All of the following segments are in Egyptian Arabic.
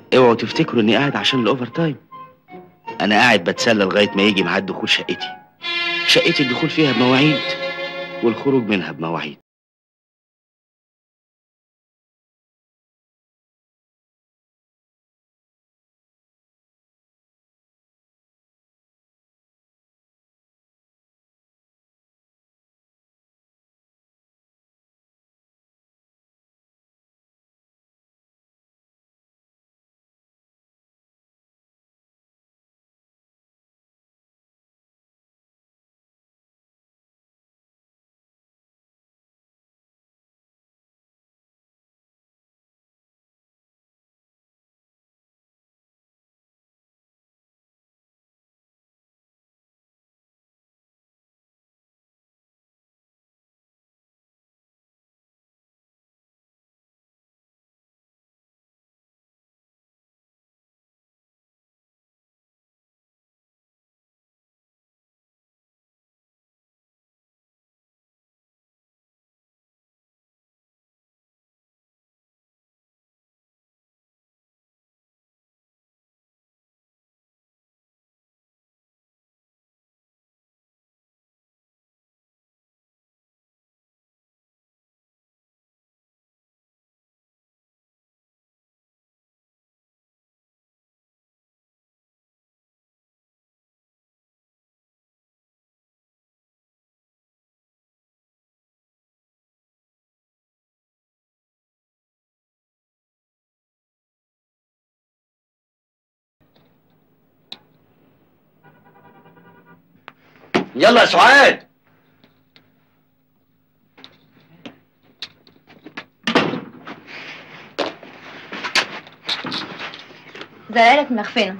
اوعوا تفتكروا اني قاعد عشان الاوفر تايم انا قاعد بتسلى لغايه ما يجي ميعاد دخول شقتي شقتي الدخول فيها بمواعيد والخروج منها بمواعيد يلا يا سعاد زرارك منخفنة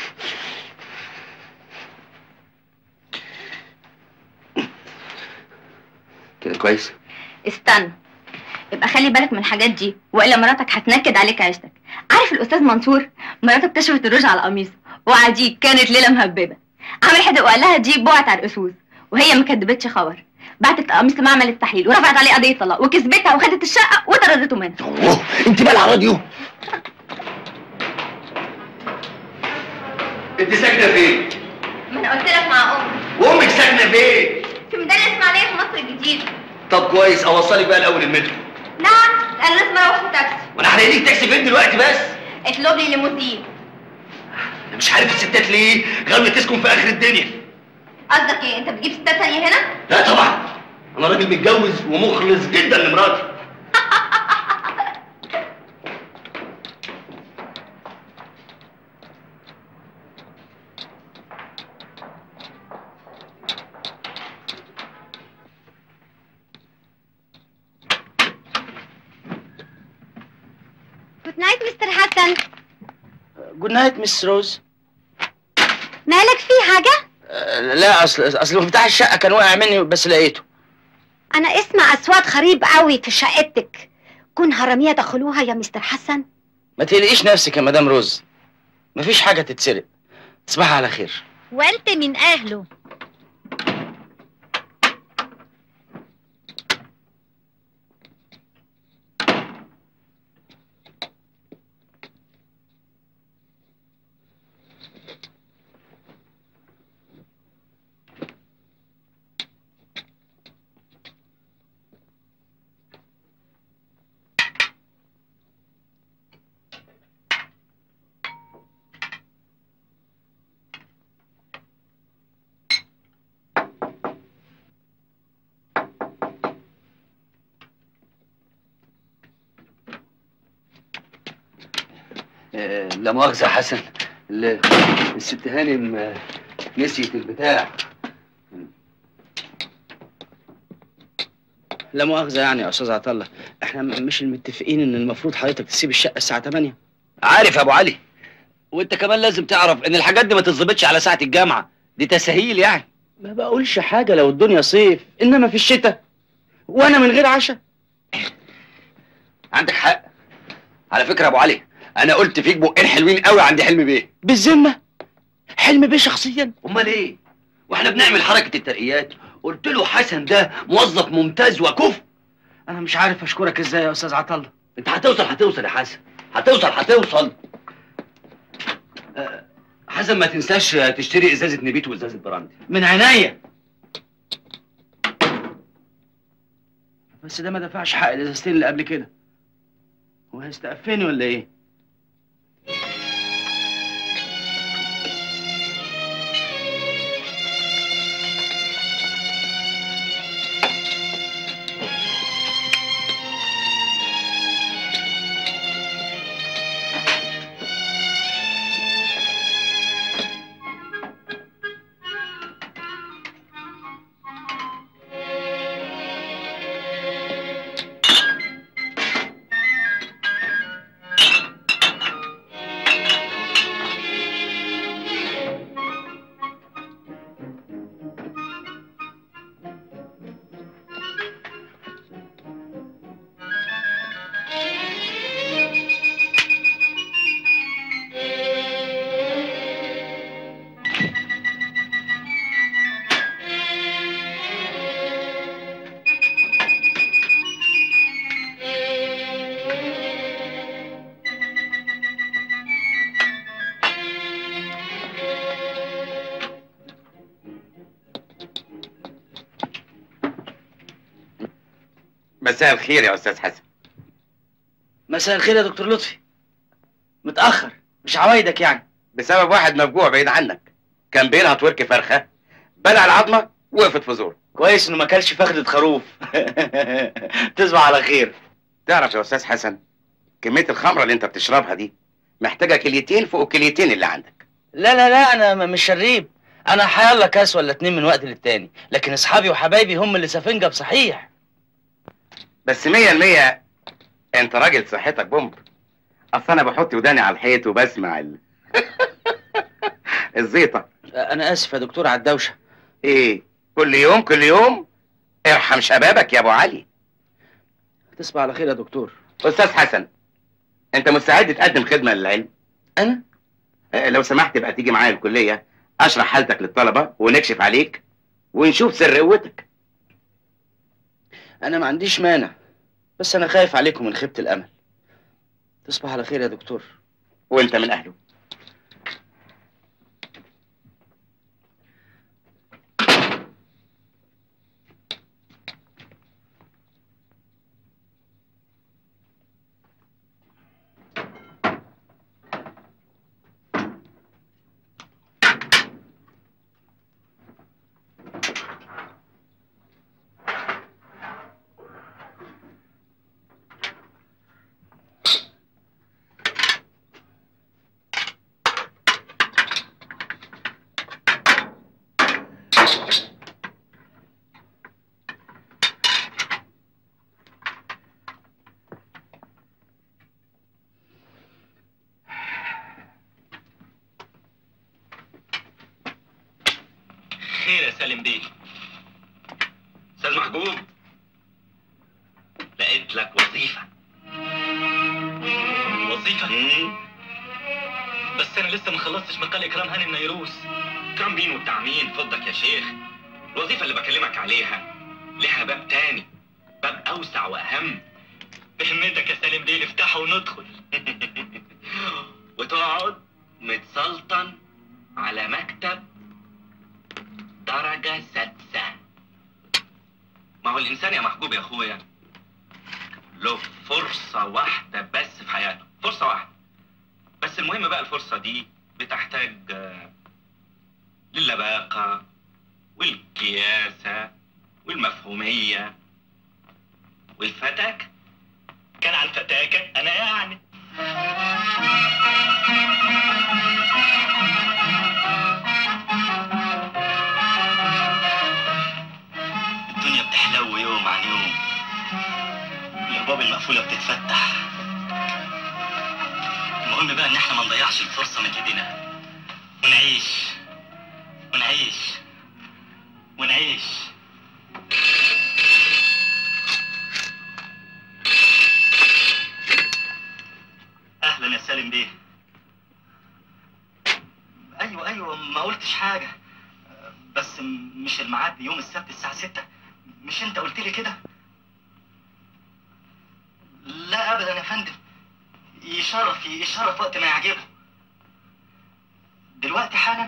كده كويس استنى يبقى خلي بالك من الحاجات دي والا مراتك هتنكد عليك عيشتك عارف الاستاذ منصور مراته اكتشفت الروج على قميصه وعديك كانت ليله مهببه عمل حدق وقال لها دي بوعت على الاسوس وهي ما كدبتش خبر بعتت القميص لمعمل التحليل ورفعت عليه قضيه طلاق وكسبتها وخدت الشقه وطردته منها اوه انت بقى الراديو انت ساكنه فين؟ ما انا قلت لك مع امي وامك ساكنه فين؟ في ميدان الاسماعيليه في مصر الجديدة طب كويس اوصلك بقى الاول المترو نعم انا لازم اروح في تاكسي وانا هلاقيك تاكسي فين دلوقتي بس؟ اطلب لي ليموزين انا مش عارف الستات ليه غاويه تسكن في اخر الدنيا قصدك ايه انت بتجيب ستات تانية هنا لا طبعا انا راجل متجوز ومخلص جدا لمراتي جود نايت مستر حسن جود نايت مس روز مالك في حاجة؟ آه، لا اصل اصل مفتاح الشقه كان واقع مني بس لقيته أنا اسمع أصوات غريب قوي في شقتك كون هرمية دخلوها يا مستر حسن ما تقلقيش نفسك يا مدام روز مفيش حاجه تتسرق تصبحي على خير وأنت من أهله آه، لا مؤاخذة يا حسن ال- الست هانم آه، نسيت البتاع لا مؤاخذه يعني يا استاذ عطله احنا م- مش متفقين ان المفروض حضرتك تسيب الشقه الساعه 8 عارف يا ابو علي وانت كمان لازم تعرف ان الحاجات دي ما تتظبطش على ساعة الجامعة دي تسهيل يعني ما بقولش حاجه لو الدنيا صيف انما في الشتاء وانا من غير عشاء عندك حق على فكرة يا ابو علي انا قلت فيك بقين حلوين قوي عند حلمي بيه بالذمه حلم بيه شخصيا امال ايه واحنا بنعمل حركة الترقيات قلت له حسن ده موظف ممتاز وكفء انا مش عارف اشكرك ازاي يا استاذ عطله انت هتوصل هتوصل يا حسن هتوصل هتوصل حسن ما تنساش تشتري ازازه نبيت وازازه براندي من عينيا بس ده ما دفعش حق الازازتين اللي قبل كده هو هيستقفني ولا ايه؟ مساء الخير يا استاذ حسن مساء الخير يا دكتور لطفي متأخر مش عوايدك يعني بسبب واحد مفجوع بعيد عنك كان بينهط ورك فرخه بلع العظمه وقفت في زوره كويس انه ما كلش فخدة خروف تصبح على خير تعرف يا استاذ حسن كميه الخمره اللي انت بتشربها دي محتاجه كليتين فوق الكليتين اللي عندك لا لا لا انا م- مش شريب انا حيالله كاس ولا اتنين من وقت للتاني لكن اصحابي وحبايبي هم اللي سفنجة بصحيح بس مية المية انت راجل صحتك بومب اصل انا بحط وداني على الحيط وبسمع ال... الزيطه انا اسف يا دكتور على الدوشة ايه كل يوم كل يوم ارحم شبابك يا ابو علي تصبح على خير يا دكتور استاذ حسن انت مستعد تقدم خدمه للعلم انا آه، لو سمحت بقى تيجي معايا الكليه اشرح حالتك للطلبه ونكشف عليك ونشوف سر قوتك انا ما عنديش مانع بس انا خايف عليكم من خيبة الامل تصبح على خير يا دكتور وانت من اهله خير يا سالم بيه استاذ محجوب لقيت لك وظيفة وظيفة؟ بس انا لسه ما خلصتش مقال اكرام هاني النيروس اكرام مين وبتاع مين فضك يا شيخ الوظيفة اللي بكلمك عليها لها باب تاني باب اوسع واهم بهمتك يا سالم بيه نفتحه وندخل وتقعد متسلطن على مكتب درجة سادسة ما هو الإنسان يا محبوب يا أخويا له فرصة واحدة بس في حياته فرصة واحدة بس المهم بقى الفرصة دي بتحتاج آه، للباقة والكياسة والمفهومية والفتاكة كان على الفتاكة أنا يعني الدنيا بتحلو يوم عن يوم الابواب المقفوله بتتفتح المهم بقى ان احنا ما نضيعش الفرصه من ايدينا ونعيش ونعيش ونعيش اهلا يا سالم بيه ايوه ايوه ما قلتش حاجه بس م- مش الميعاد يوم السبت الساعة ستة مش انت قلت لي كده لا ابدا يا فندم يشرف يشرف وقت ما يعجبه دلوقتي حالا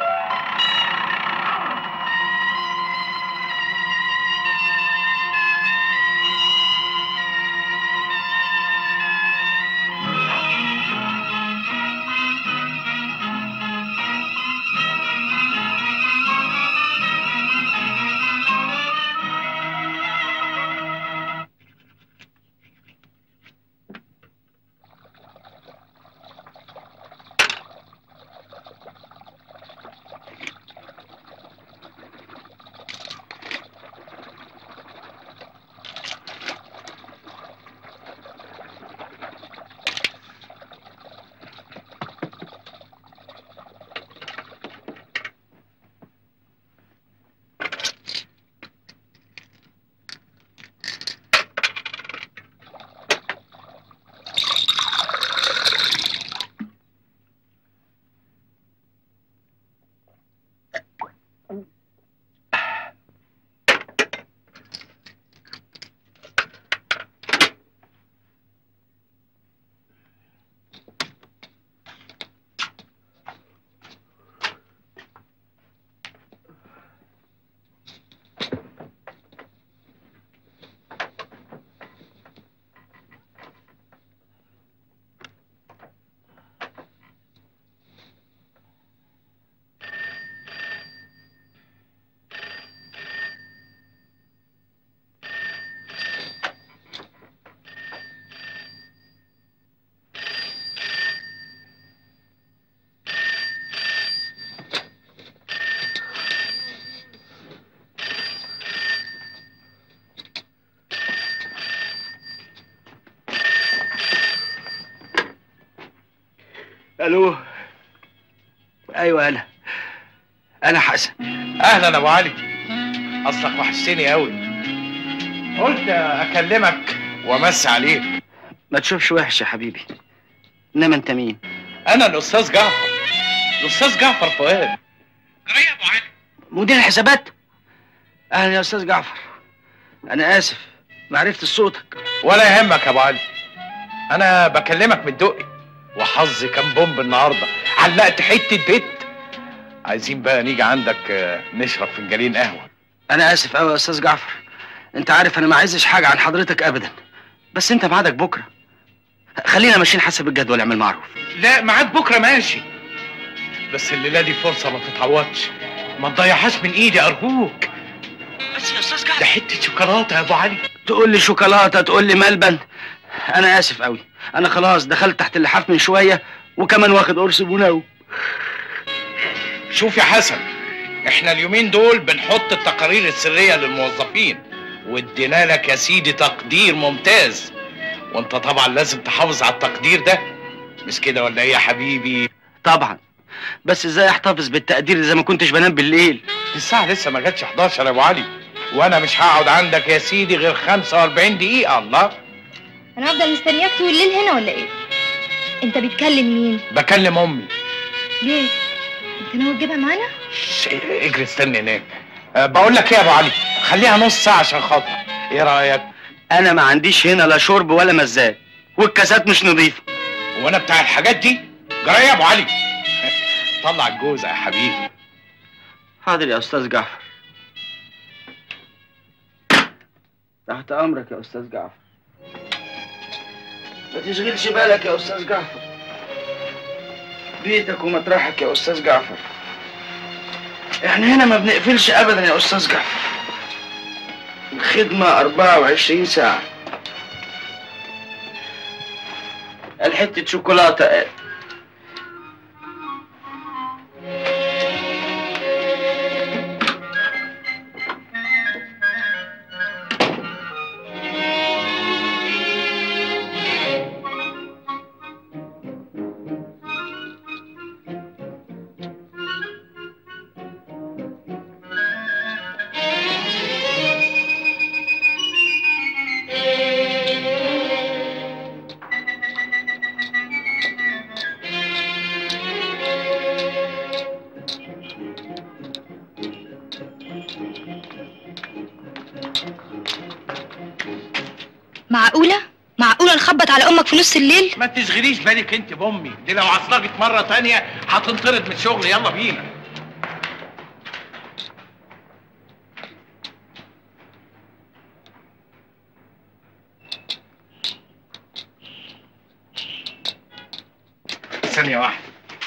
الو ايوه انا انا حسن اهلا ابو علي اصلك وحشتني قوي قلت اكلمك وامس عليك ما تشوفش وحش يا حبيبي انما انت مين انا الاستاذ جعفر الاستاذ جعفر فؤاد جري يا ابو علي مدير الحسابات اهلا يا استاذ جعفر انا اسف ما عرفت صوتك ولا يهمك يا ابو علي انا بكلمك من الدقي وحظي كان بومب النهارده علقت حته بيت عايزين بقى نيجي عندك آه، نشرب فنجانين قهوه انا اسف قوي يا استاذ جعفر انت عارف انا ما عايزش حاجه عن حضرتك ابدا بس انت ميعادك بكره خلينا ماشيين حسب الجدول اعمل معروف لا معاك بكره ماشي بس الليله دي فرصه ما تتعوضش ما تضيعهاش من ايدي ارجوك بس يا استاذ ده حته شوكولاته يا ابو علي تقول لي شوكولاته تقول لي ملبن انا اسف قوي انا خلاص دخلت تحت اللحاف من شويه وكمان واخد قرص بناو شوف يا حسن احنا اليومين دول بنحط التقارير السريه للموظفين وادينا لك يا سيدي تقدير ممتاز وانت طبعا لازم تحافظ على التقدير ده مش كده ولا ايه يا حبيبي طبعا بس ازاي احتفظ بالتقدير اذا ما كنتش بنام بالليل الساعه لسه ما جاتش 11 يا ابو علي وانا مش هقعد عندك يا سيدي غير 45 دقيقه الله انا هفضل مستنياك طول الليل هنا ولا ايه انت بتكلم مين بكلم امي ليه انت ناوي تجيبها معانا ش- اجري استني هناك أه بقول لك ايه يا ابو علي خليها نص ساعه عشان خاطر ايه رايك انا ما عنديش هنا لا شرب ولا مزاج والكاسات مش نظيفه وانا بتاع الحاجات دي جرى إيه يا ابو علي طلع الجوزه يا حبيبي حاضر يا استاذ جعفر تحت امرك يا استاذ جعفر ما تشغلش بالك يا استاذ جعفر بيتك ومطرحك يا استاذ جعفر احنا هنا ما بنقفلش ابدا يا استاذ جعفر الخدمة 24 ساعة الحتة شوكولاتة معقولة معقولة نخبط على أمك في نص الليل؟ ما تشغليش بالك انت بامي دي لو عصلجت مره تانية هتنطرد من الشغل يلا بينا ثانية واحدة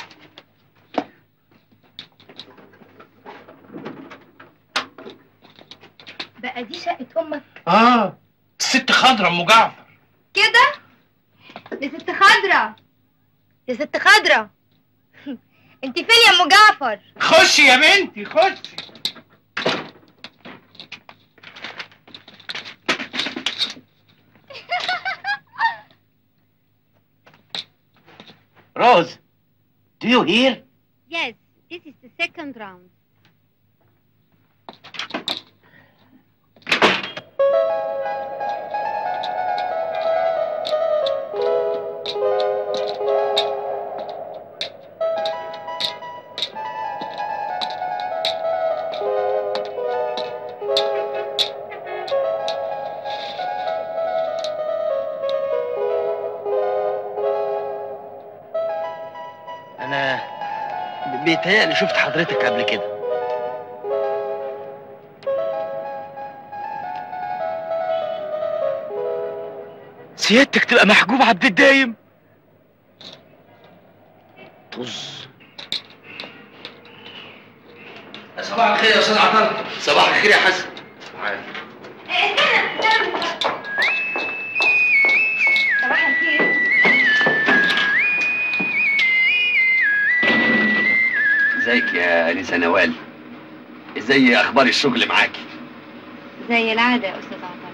بقى دي شقة أمك اه الست خضرة ام جعفر كده؟ يا ست خضرة يا ست خضرة انت فين يا ام جعفر؟ خشي يا بنتي خشي روز do you hear Yes, this is the second round. انا بيتهيألي شفت حضرتك قبل كده سيادتك تبقى محجوب عبد الدايم طز صباح الخير يا استاذ عطل صباح الخير يا حسن صباح الخير ازيك يا انسه نوال ازاي اخبار الشغل معاكي زي العادة يا أستاذ عطار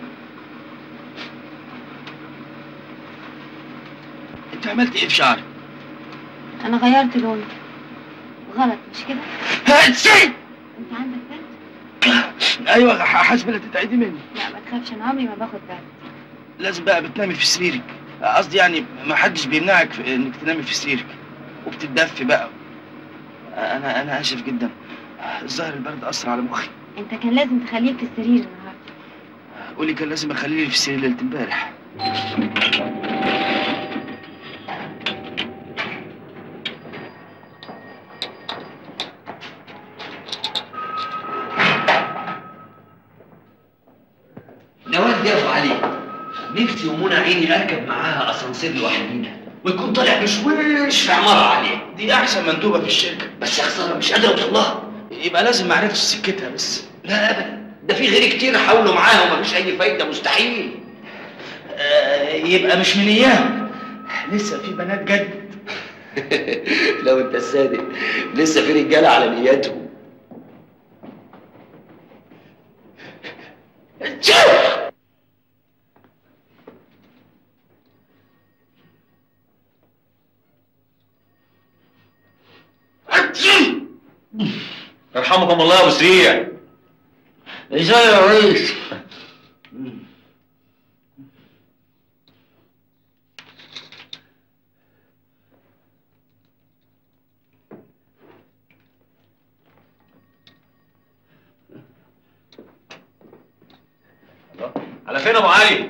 انت عملت ايه في شعرك؟ أنا غيرت لونه غلط مش كده؟ هاتسي أنت عندك برد؟ ايوه ح- حاسبه لا تتعدي مني لا ما تخافش أنا عمري ما باخد برد لازم بقى بتنامي في سريرك قصدي يعني ما حدش بيمنعك في انك تنامي في سريرك وبتتدفي بقى انا انا اسف جدا الظاهر البرد اثر على مخي أنت كان لازم تخليك في السرير النهاردة قولي كان لازم اخليني في السرير ليله امبارح نوال دي يا ابو علي نفسي ومنى عيني اركب معاها اسانسير لوحدينا ويكون طالع بشويش في عماره عاليه دي احسن مندوبه في الشركه بس يا خساره مش قادر اوصل لها يبقى لازم معرفه سكتها بس لا ابدا ده في غير كتير حاولوا معاها ومفيش اي فايده مستحيل آه يبقى مش من ايام لسه في بنات جد لو انت الصادق لسه في رجاله على نياتهم يرحمكم الله يا ابو سريع ازاي يا ريس على فين يا ابو علي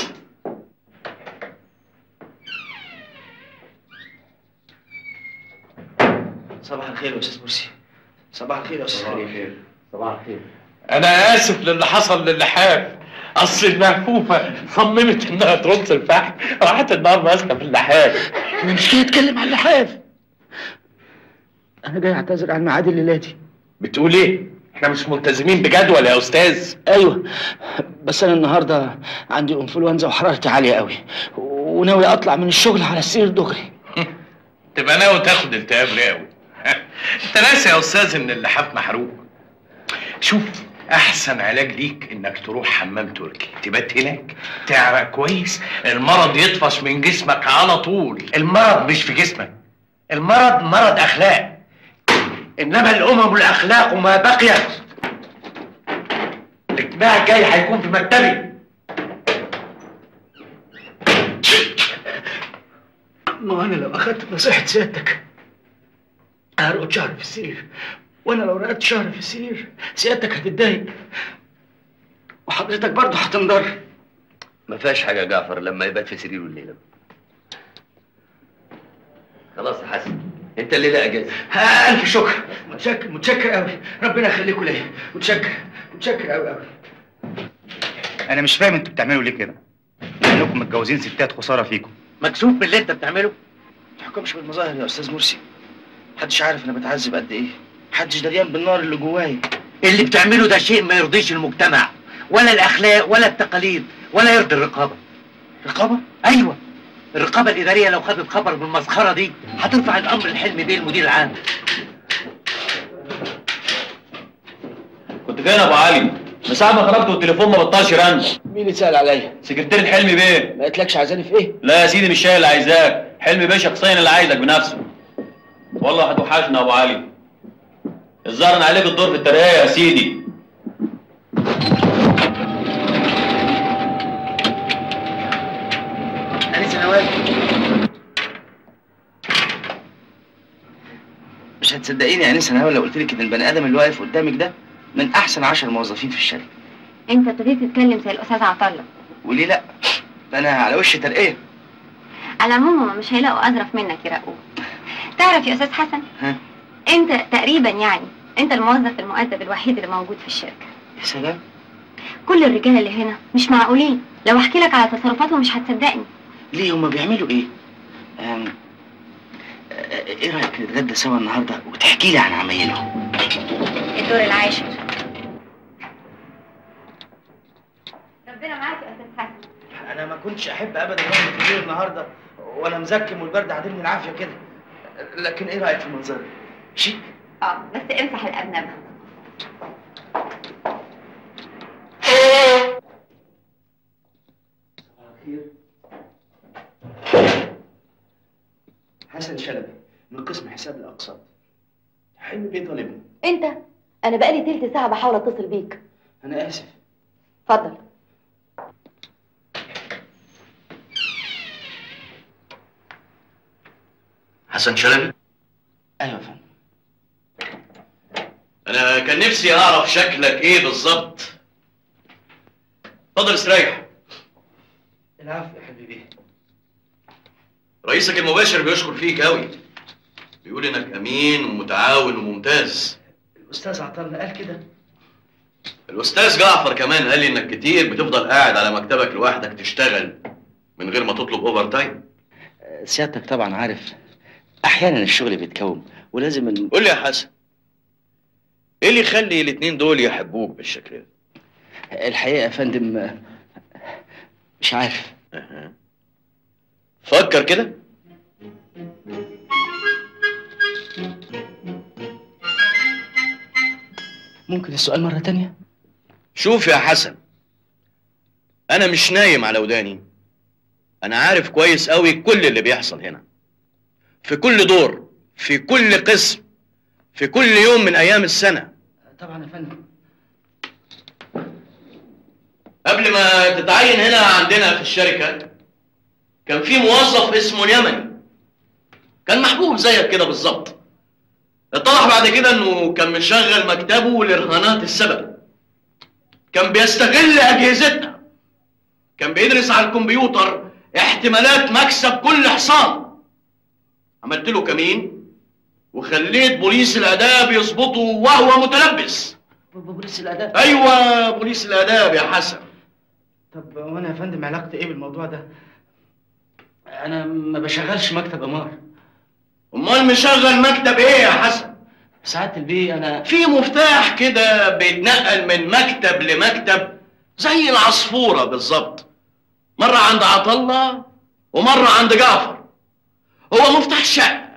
صباح الخير يا استاذ مرسي صباح الخير يا استاذ خليل صباح الخير انا اسف للي حصل للحاف اصل المهفوفه صممت انها ترص الفحم راحت النار ماسكه في اللحاف انا مش جاي اتكلم عن اللحاف انا جاي اعتذر عن ميعاد الليله دي بتقول ايه احنا مش ملتزمين بجدول يا استاذ ايوه بس انا النهارده عندي انفلونزا وحرارتي عاليه قوي وناوي اطلع من الشغل على السرير دغري تبقى ناوي تاخد التهاب رئوي انت ناسي يا استاذ ان اللحاف محروق شوف احسن علاج ليك انك تروح حمام تركي تبات هناك تعرق كويس المرض يطفش من جسمك على طول المرض مش في جسمك المرض مرض اخلاق انما الامم الاخلاق ما بقيت الاجتماع الجاي هيكون في مكتبي ما انا لو اخدت نصيحه سيادتك هرقد شهر في السرير وانا لو رقدت شهر في السرير سيادتك هتتضايق وحضرتك برضه هتنضر ما فيهاش حاجه يا جعفر لما يبات في سريره الليله خلاص يا حسن انت الليله اجازه ها، الف شكر متشكر متشكر قوي ربنا يخليكم ليا متشكر متشكر قوي قوي انا مش فاهم انتوا بتعملوا ليه كده انكم متجوزين ستات خساره فيكم مكسوف من اللي انت بتعمله ما تحكمش بالمظاهر يا استاذ مرسي محدش عارف انا بتعذب قد ايه محدش دريان بالنار اللي جوايا اللي بتعمله ده شيء ما يرضيش المجتمع ولا الاخلاق ولا التقاليد ولا يرضي الرقابه رقابه ايوه الرقابه الاداريه لو خدت خبر بالمسخره دي هترفع الامر الحلمي بيه المدير العام كنت فين يا ابو علي؟ من ساعة ما خرجت والتليفون ما بطلش رن مين اللي سأل عليا سكرتير حلمي بيه ما قلتلكش عايزاني في ايه لا يا سيدي مش هي اللي عايزاك حلمي بيه شخصيا اللي عايزك بنفسه والله هتوحشنا يا ابو علي الظاهر ان عليك الدور في الترقية يا سيدي انسه نوال مش هتصدقيني يا انسه نوال لو قلت لك ان البني ادم اللي واقف قدامك ده من احسن عشر موظفين في الشركه انت ابتديت تتكلم زي الاستاذ عطله وليه لا ده انا على وش ترقيه على العموم هما مش هيلاقوا اظرف منك يراقوه تعرف يا استاذ حسن ها انت تقريبا يعني انت الموظف المؤدب الوحيد اللي موجود في الشركه يا سلام كل الرجاله اللي هنا مش معقولين لو احكي لك على تصرفاتهم مش هتصدقني ليه هما بيعملوا ايه أم... آه، ايه رايك نتغدى سوا النهارده وتحكي لي عن عمايلهم الدور العاشر ربنا معاك يا استاذ حسن انا ما كنتش احب ابدا يوم كبير النهارده وانا مزكم والبرد عادلني العافيه كده لكن ايه رايك في المنظر شيك اه بس امسح الارنبه حسن شلبي من قسم حساب الاقساط حلمي بيه طالبني انت انا بقالي تلت ساعه بحاول اتصل بيك انا اسف اتفضل حسن شلبي ايوه يا فندم انا كان نفسي اعرف شكلك ايه بالظبط اتفضل استريح العفو يا حبيبي رئيسك المباشر بيشكر فيك قوي بيقول انك امين ومتعاون وممتاز الاستاذ عطلنا قال كده الاستاذ جعفر كمان قال لي انك كتير بتفضل قاعد على مكتبك لوحدك تشتغل من غير ما تطلب اوفر تايم سيادتك طبعا عارف احيانا الشغل بيتكوم ولازم الم... قول لي يا حسن ايه اللي يخلي الاتنين دول يحبوك بالشكل ده الحقيقه يا فندم مش عارف أها. فكر كده ممكن السؤال مره تانية شوف يا حسن انا مش نايم على وداني انا عارف كويس قوي كل اللي بيحصل هنا في كل دور في كل قسم في كل يوم من ايام السنه طبعا يا فندم قبل ما تتعين هنا عندنا في الشركه كان في موظف اسمه اليمني كان محبوب زيك كده بالظبط اتضح بعد كده انه كان مشغل مكتبه لرهانات السبق كان بيستغل اجهزتنا كان بيدرس على الكمبيوتر احتمالات مكسب كل حصان عملت له كمين وخليت بوليس الاداب يظبطه وهو متلبس بوليس الاداب ايوه بوليس الاداب يا حسن طب وانا يا فندم علاقتي ايه بالموضوع ده انا ما بشغلش مكتب امار امال مشغل مكتب ايه يا حسن سعاده البيه انا في مفتاح كده بيتنقل من مكتب لمكتب زي العصفوره بالظبط مره عند عطله ومره عند جعفر هو مفتاح شقه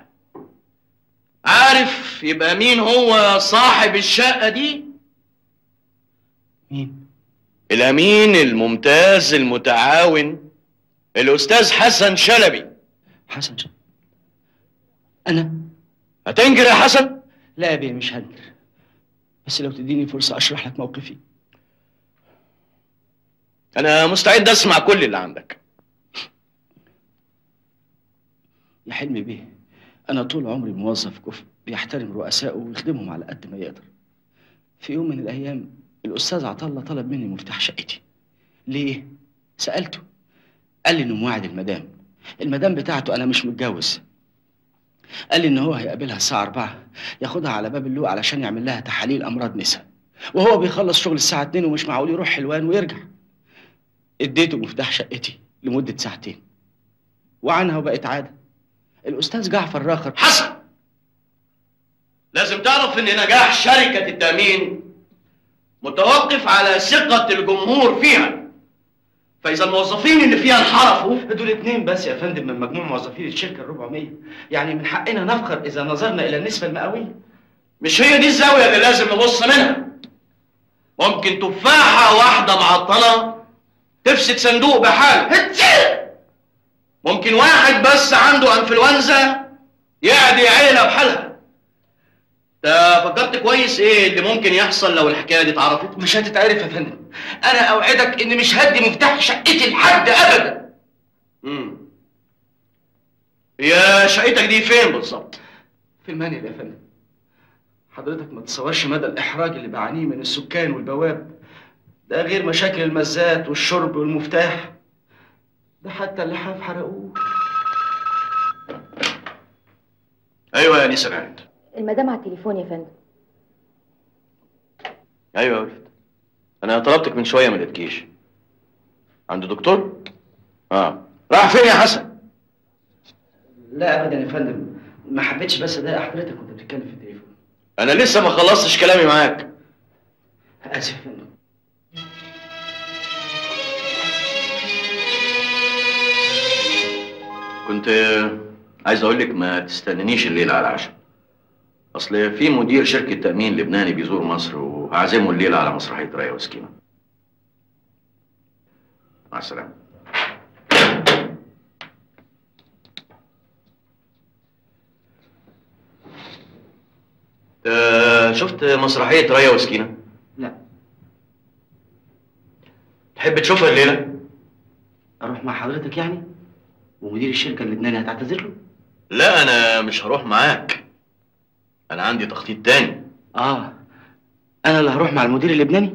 عارف يبقى مين هو صاحب الشقه دي مين الامين الممتاز المتعاون الاستاذ حسن شلبي حسن ش... انا هتنكر يا حسن لا يا بيه مش هنكر بس لو تديني فرصه اشرح لك موقفي انا مستعد اسمع كل اللي عندك يا حلمي بيه انا طول عمري موظف كفء بيحترم رؤسائه ويخدمهم على قد ما يقدر في يوم من الايام الاستاذ عطله طلب مني مفتاح شقتي ليه سالته قال لي انه موعد المدام المدام بتاعته انا مش متجوز قال لي ان هو هيقابلها الساعه 4 ياخدها على باب اللوق علشان يعمل لها تحاليل امراض نساء وهو بيخلص شغل الساعه 2 ومش معقول يروح حلوان ويرجع اديته مفتاح شقتي لمده ساعتين وعنها وبقت عاده الاستاذ جعفر راخر حسن لازم تعرف ان نجاح شركة التأمين متوقف على ثقة الجمهور فيها فإذا الموظفين اللي فيها انحرفوا دول اتنين بس يا فندم من مجموع موظفين الشركه ال 400 يعني من حقنا نفخر اذا نظرنا الى النسبه المئوية مش هي دي الزاوية اللي لازم نبص منها ممكن تفاحة واحدة معطلة تفسد صندوق بحاله ممكن واحد بس عنده انفلونزا يعدي عيلة بحالها ده فكرت كويس ايه اللي ممكن يحصل لو الحكاية دي اتعرفت مش هتتعرف يا فندم انا اوعدك اني مش هدي مفتاح شقتي لحد ابدا مم. هي شقتك دي فين بالظبط في المانيال يا فندم حضرتك ما تصورش مدى الاحراج اللي بعانيه من السكان والبواب ده غير مشاكل المزات والشرب والمفتاح ده حتى اللحاف حرقوه ايوه يا نيسا نعمت المدام على التليفون يا فندم ايوه يا ولد انا طلبتك من شويه ما لقيتكيش عند دكتور اه راح فين يا حسن لا ابدا يا فندم ما حبيتش بس اضايق حضرتك وانت بتتكلم في التليفون انا لسه ما خلصتش كلامي معاك اسف يا فندم كنت عايز اقول لك ما تستنانيش الليله على العشاء اصل في مدير شركه تامين لبناني بيزور مصر وهعزمه الليله على مسرحيه رايه وسكينه مع السلامه آه، شفت مسرحيه رايه وسكينه لا تحب تشوفها الليله اروح مع حضرتك يعني ومدير الشركه اللبناني هتعتذر له لا انا مش هروح معاك انا عندي تخطيط تاني اه انا اللي هروح مع المدير اللبناني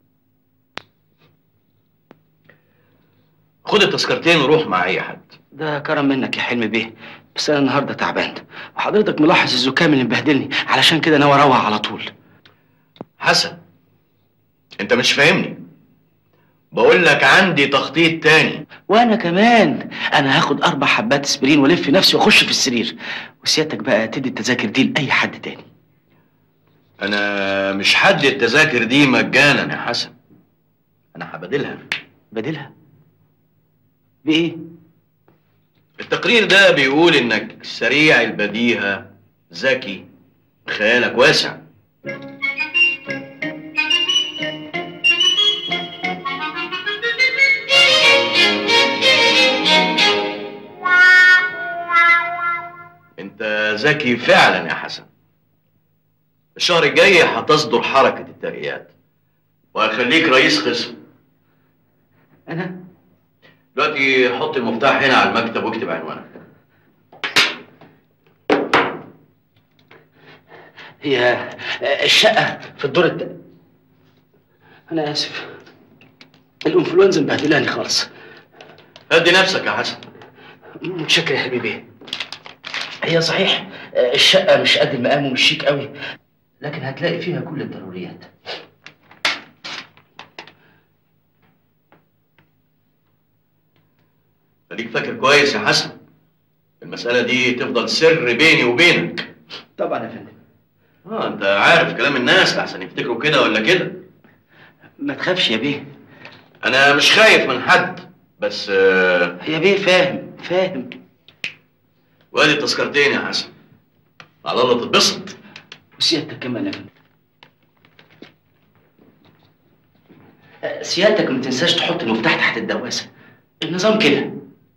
خد التذكرتين وروح مع اي حد ده كرم منك يا حلمي بيه بس انا النهارده تعبان وحضرتك ملاحظ الزكام اللي مبهدلني علشان كده ناوي اروح على طول حسن انت مش فاهمني بقول لك عندي تخطيط تاني وانا كمان انا هاخد اربع حبات اسبرين والف نفسي واخش في السرير وسيادتك بقى تدي التذاكر دي لاي حد تاني انا مش حد التذاكر دي مجانا يا حسن انا هبادلها بديلها بايه التقرير ده بيقول انك سريع البديهة ذكي خيالك واسع انت ذكي فعلا يا حسن الشهر الجاي هتصدر حركة الترقيات وهخليك رئيس قسم انا دلوقتي حط المفتاح هنا على المكتب واكتب عنوانك هي الشقه في الدور الت... انا اسف الانفلونزا مبهدلاني خالص هدي نفسك يا حسن متشكر يا حبيبي هي صحيح الشقه مش قد المقام ومش شيك قوي لكن هتلاقي فيها كل الضروريات خليك فاكر كويس يا حسن المسألة دي تفضل سر بيني وبينك طبعا يا فندم اه انت عارف كلام الناس احسن يفتكروا كده ولا كده ما تخافش يا بيه انا مش خايف من حد بس آه، يا بيه فاهم فاهم وادي التذكرتين يا حسن على الله تتبسط وسيادتك كمان يا فندم سيادتك ما تنساش تحط المفتاح تحت الدواسه النظام كده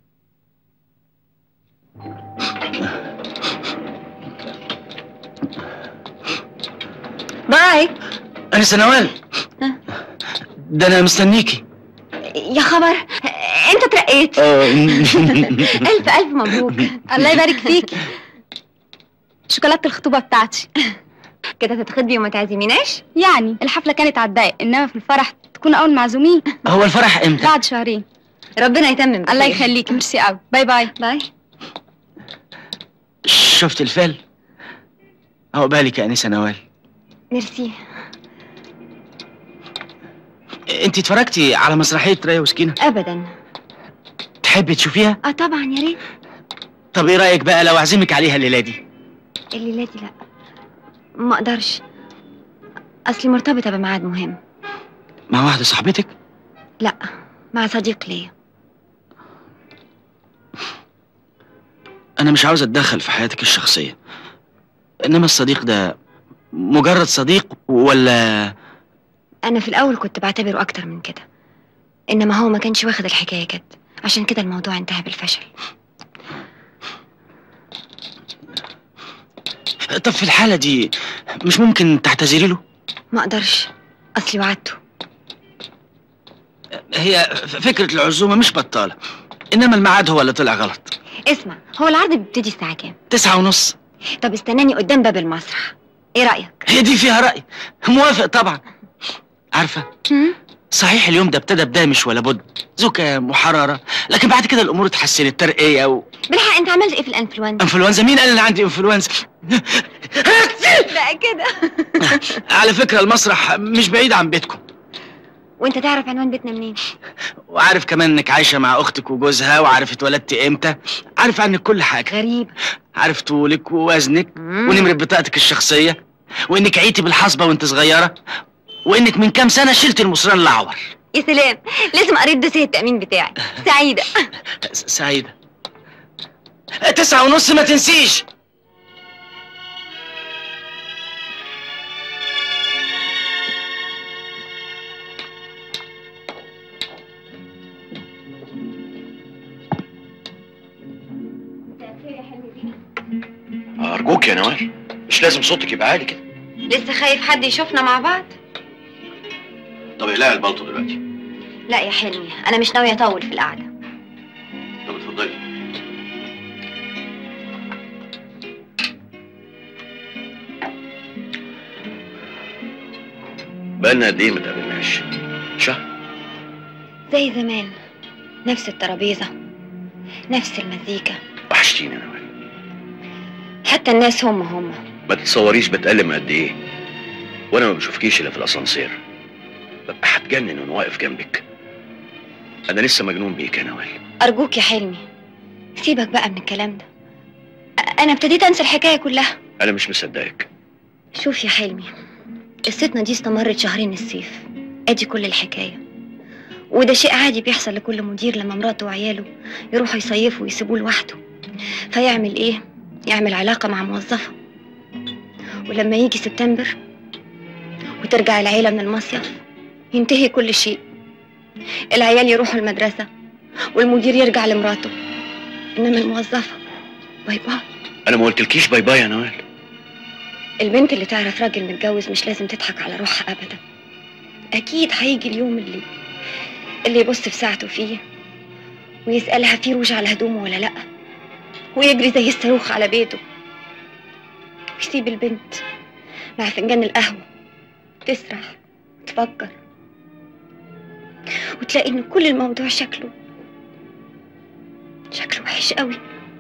باي انسه نوال ده انا مستنيكي يا خبر انت ترقيت الف الف مبروك الله يبارك فيكي شوكولاتة الخطوبة بتاعتي كده تتخطبي وما تعزميناش يعني الحفلة كانت على الضيق انما في الفرح تكون اول معزومين هو الفرح امتى بعد شهرين ربنا يتمم بخير. الله يخليك ميرسي قوي باي باي باي شفت الفيلم عقبالك يا انسه نوال ميرسي انت اتفرجتي على مسرحيه ريا وسكينه ابدا تحبي تشوفيها اه طبعا يا ريت طب ايه رايك بقى لو اعزمك عليها الليله دي الليله دي لا ما اقدرش اصلي مرتبطه بميعاد مهم مع واحده صاحبتك لا مع صديق ليا انا مش عاوز اتدخل في حياتك الشخصيه انما الصديق ده مجرد صديق ولا انا في الاول كنت بعتبره اكتر من كده انما هو ما كانش واخد الحكايه جد عشان كده الموضوع انتهى بالفشل طب في الحاله دي مش ممكن تعتذري له ما اقدرش اصلي وعدته هي ف- فكره العزومه مش بطاله انما الميعاد هو اللي طلع غلط اسمع هو العرض بيبتدي الساعه كام تسعة ونص طب استناني قدام باب المسرح ايه رايك هي دي فيها رأي موافق طبعا عارفة هم؟ صحيح اليوم ده ابتدى بدامش ولا بد زكام وحرارة لكن بعد كده الأمور اتحسنت ترقية و... بالحق انت عملت ايه في الانفلونزا انفلونزا مين قال أنا عندي انفلونزا لا كده على فكرة المسرح مش بعيد عن بيتكم وانت تعرف عنوان بيتنا منين وعارف كمان انك عايشة مع اختك وجوزها وعارف اتولدت امتى عارف عنك كل حاجة غريب عارف طولك ووزنك مم. ونمرة بطاقتك الشخصية وانك عيتي بالحصبة وانت صغيرة وانك من كام سنة شلت المصران الاعور يا سلام لازم قريت دوسيه التامين بتاعي سعيده س- سعيدة تسعة ونص ما تنسيش ارجوك يا نوال مش لازم صوتك يبقى عالي كده لسه خايف حد يشوفنا مع بعض طب اقلعي البلطو دلوقتي لا يا حلمي انا مش ناويه اطول في القعده طب اتفضلي بقالنا قد ايه ما تقابلناش شهر زي زمان نفس الترابيزه نفس المزيكا وحشتيني يا نوال حتى الناس هم هم ما تتصوريش بتألم قد ايه وانا ما بشوفكيش الا في الاسانسير ببقى هتجنن وانا واقف جنبك انا لسه مجنون بيك يا نوال ارجوك يا حلمي سيبك بقى من الكلام ده أ- انا ابتديت انسى الحكايه كلها انا مش مصدقك شوف يا حلمي قصتنا دي استمرت شهرين الصيف ادي كل الحكايه وده شيء عادي بيحصل لكل مدير لما مراته وعياله يروحوا يصيفوا ويسيبوه لوحده فيعمل ايه يعمل علاقه مع موظفه ولما يجي سبتمبر وترجع العيله من المصيف ينتهي كل شيء العيال يروحوا المدرسه والمدير يرجع لمراته انما الموظفه باي باي انا ما قلتلكيش باي باي يا نوال البنت اللي تعرف راجل متجوز مش لازم تضحك على روحها ابدا اكيد هيجي اليوم اللي اللي يبص في ساعته فيه ويسالها في روج على هدومه ولا لا ويجري زي الصاروخ على بيته ويسيب البنت مع فنجان القهوه تسرح تفكر وتلاقي ان كل الموضوع شكله شكله وحش قوي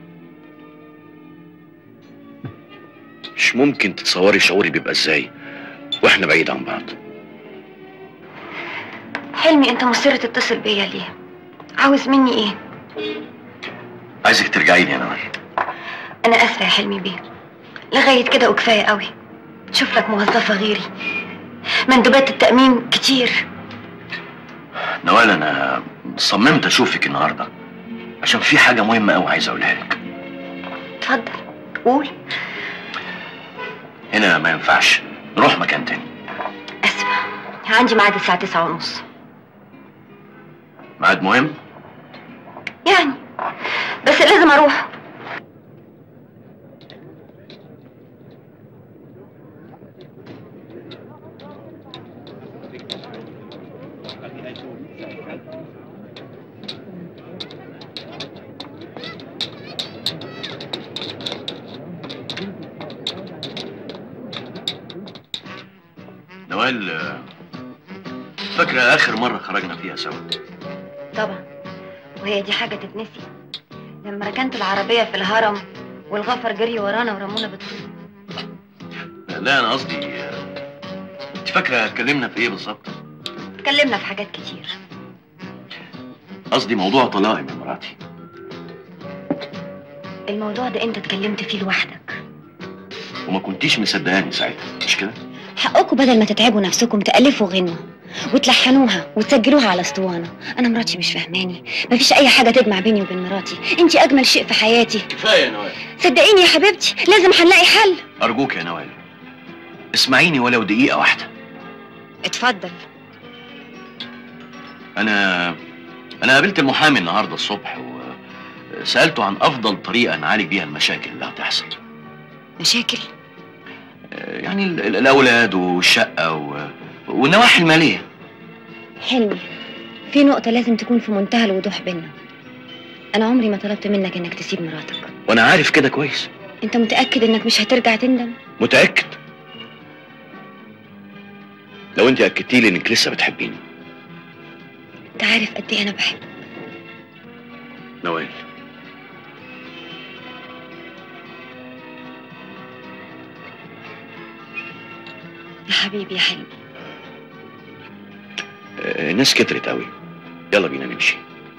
مش ممكن تتصوري شعوري بيبقى ازاي واحنا بعيد عن بعض حلمي انت مصر تتصل بيا ليه عاوز مني ايه عايزك ترجعي لي يا نوال انا اسفه يا حلمي بيه لغايه كده وكفايه قوي شوف لك موظفه غيري مندوبات التامين كتير نوال انا صممت اشوفك النهارده عشان في حاجه مهمه قوي عايز اقولها لك اتفضل قول هنا ما ينفعش نروح مكان تاني اسفه عندي ميعاد الساعه تسعة ونص ميعاد مهم يعني بس لازم اروح نوال آه، فاكره اخر مره خرجنا فيها سوا طبعا وهي دي حاجة تتنسي لما ركنت العربية في الهرم والغفر جري ورانا ورمونا بالطوب لا انا قصدي انت فاكره اتكلمنا في ايه بالظبط اتكلمنا في حاجات كتير قصدي موضوع طلاقي من مراتي الموضوع ده انت اتكلمت فيه لوحدك وما كنتيش مصدقاني ساعتها مش كده حقكم بدل ما تتعبوا نفسكم تألفوا غنوة وتلحنوها وتسجلوها على اسطوانة أنا مراتي مش فاهماني مفيش أي حاجة تجمع بيني وبين مراتي أنت أجمل شيء في حياتي كفايه يا نوال صدقيني يا حبيبتي لازم هنلاقي حل ارجوك يا نوال اسمعيني ولو دقيقه واحده اتفضل انا انا قابلت المحامي النهارده الصبح وسالته عن افضل طريقه نعالج بيها المشاكل اللي هتحصل مشاكل يعني ال- ال- الاولاد والشقه و... والنواحي الماليه حلمي في نقطة لازم تكون في منتهى الوضوح بينا أنا عمري ما طلبت منك إنك تسيب مراتك وانا عارف كده كويس أنت متأكد إنك مش هترجع تندم متاكد لو انت اكدتي لي انك لسه بتحبيني أنت عارف قد إيه أنا بحبك نوال يا حبيبي يا حلمي آه، الناس كترت قوي يلا بينا نمشي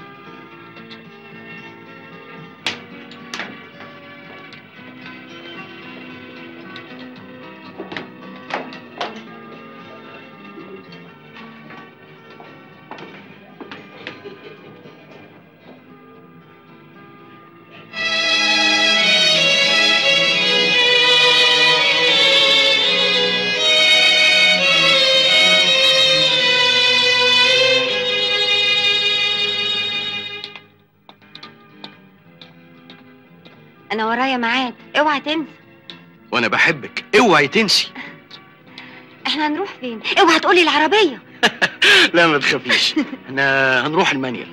أنا ورايا ميعاد اوعى تنسى وانا بحبك اوعي تنسي إحنا هنروح فين اوعى تقولي العربية لا ما تخافيش احنا هنروح المانيال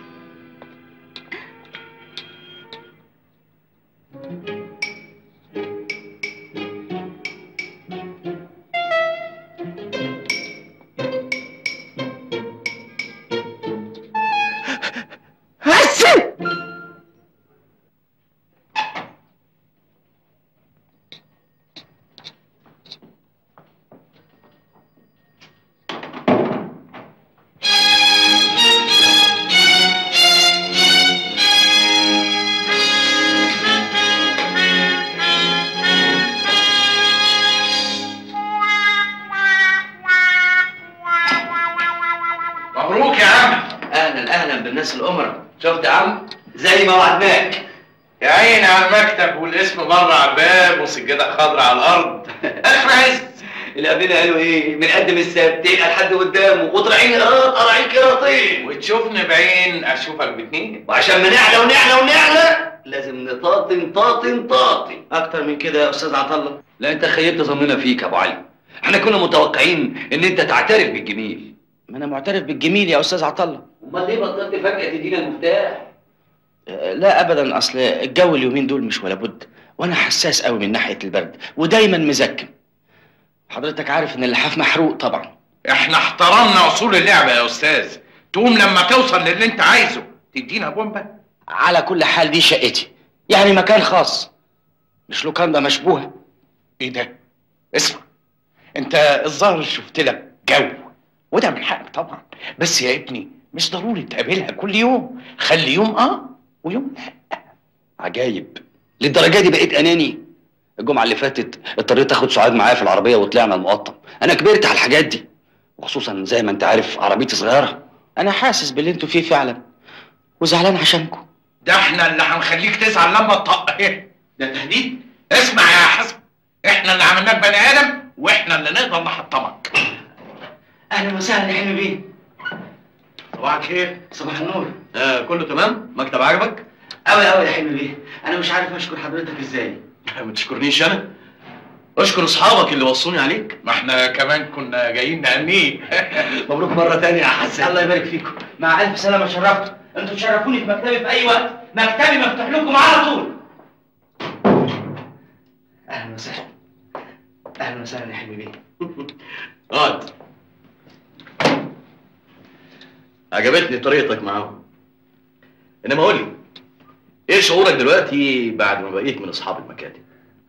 مبروك يا عم اهلا اهلا بالناس الامراء شفت يا عم زي ما وعدناك يا عيني على المكتب والاسم بره على الباب وسجادة خضراء على الارض اخر عز اللي قبلنا قالوا ايه بنقدم السبتين لحد قدامه وطالعين قراط قراعين كراطين وتشوفني بعين اشوفك باتنين وعشان ما نعلى ونعلى ونعلى لازم نطاطن طاطن طاطن اكتر من كده يا استاذ عطله لا انت خيبت ظننا فيك يا ابو علي احنا كنا متوقعين ان انت تعترف بالجميل ما انا معترف بالجميل يا استاذ عطله امال ليه بطلت فجاه تدينا المفتاح آه، لا ابدا اصل الجو اليومين دول مش ولا بد وانا حساس قوي من ناحيه البرد ودايما مزكم حضرتك عارف ان اللحاف محروق طبعا احنا احترمنا اصول اللعبه يا استاذ تقوم لما توصل للي انت عايزه تدينا بومبا على كل حال دي شقتي يعني مكان خاص مش لوكاندا مشبوهه ايه ده اسمع انت الظاهر شفت لك جو وده من حقك طبعا بس يا ابني مش ضروري تقابلها كل يوم خلي يوم اه ويوم لا عجايب للدرجه دي بقيت اناني الجمعه اللي فاتت اضطريت اخد سعاد معايا في العربيه وطلعنا المقطم انا كبرت على الحاجات دي وخصوصا زي ما انت عارف عربيتي صغيره انا حاسس باللي انتوا فيه فعلا وزعلان عشانكم ده احنا اللي هنخليك تزعل لما تطق ايه ده تهديد اسمع يا حسن احنا اللي عملناك بني ادم واحنا اللي نقدر نحطمك اهلا وسهلا يا حلمي بيه صباح الخير صباح النور آه كله تمام مكتب عجبك قوي قوي يا حلمي بيه انا مش عارف اشكر حضرتك ازاي ما تشكرنيش انا اشكر اصحابك اللي وصوني عليك ما احنا كمان كنا جايين نهنيه مبروك مره تانية يا حسن الله يبارك فيكم مع الف سلامه شرفتوا انتوا تشرفوني في مكتبي في اي وقت مكتبي مفتوح لكم على طول اهلا وسهلا اهلا وسهلا يا حلمي بيه اقعد عجبتني طريقتك معاهم انما قول لي ايه شعورك دلوقتي بعد ما بقيت من اصحاب المكاتب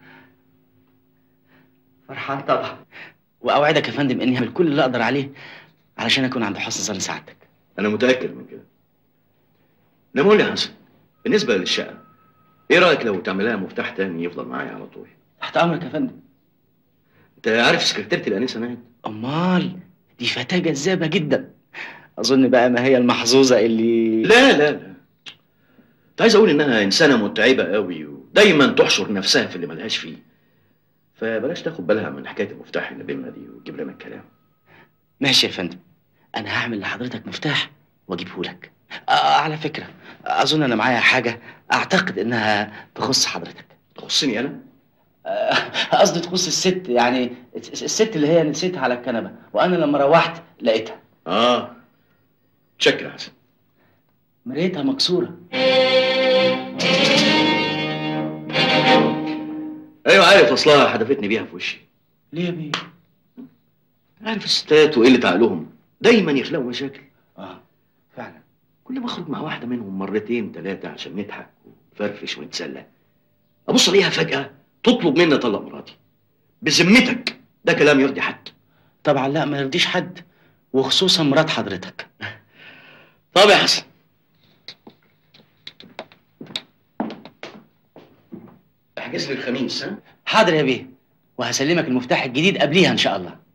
فرحان طبعا واوعدك يا فندم اني هعمل كل اللي اقدر عليه علشان اكون عند حسن ظن سعادتك انا متاكد من كده انما قول لي يا حسن بالنسبه للشقه ايه رايك لو تعمل لها مفتاح تاني يفضل معايا على طول تحت امرك يا فندم انت عارف سكرتيرتي الانسه ناهد امال دي فتاه جذابه جدا اظن بقى ما هي المحظوظه اللي لا لا لا كنت عايز اقول انها انسانه متعبه قوي ودايما تحشر نفسها في اللي ملهاش فيه فبلاش تاخد بالها من حكايه المفتاح اللي بيننا دي وتجيب لنا الكلام ماشي يا فندم انا هعمل لحضرتك مفتاح واجيبه لك آه على فكره اظن انا معايا حاجه اعتقد انها تخص حضرتك تخصني انا آه، قصدي تخص الست يعني الست اللي هي نسيتها على الكنبه وانا لما روحت لقيتها اه شكرا يا حسن مرايتها مكسوره ايوه عارف اصلها حدفتني بيها في وشي ليه يا بيه عارف الستات وقله عقلهم دايما يخلقوا مشاكل اه فعلا كل ما اخرج مع واحده منهم مرتين ثلاثه عشان نضحك ونفرفش ونتسلى ابص الاقيها فجاه تطلب مني اطلق مراتي بذمتك ده كلام يرضي حد طبعا لا ما يرضيش حد وخصوصا مرات حضرتك طب يا حسن احجز لي الخميس ها حاضر يا بيه وهسلمك المفتاح الجديد قبليها ان شاء الله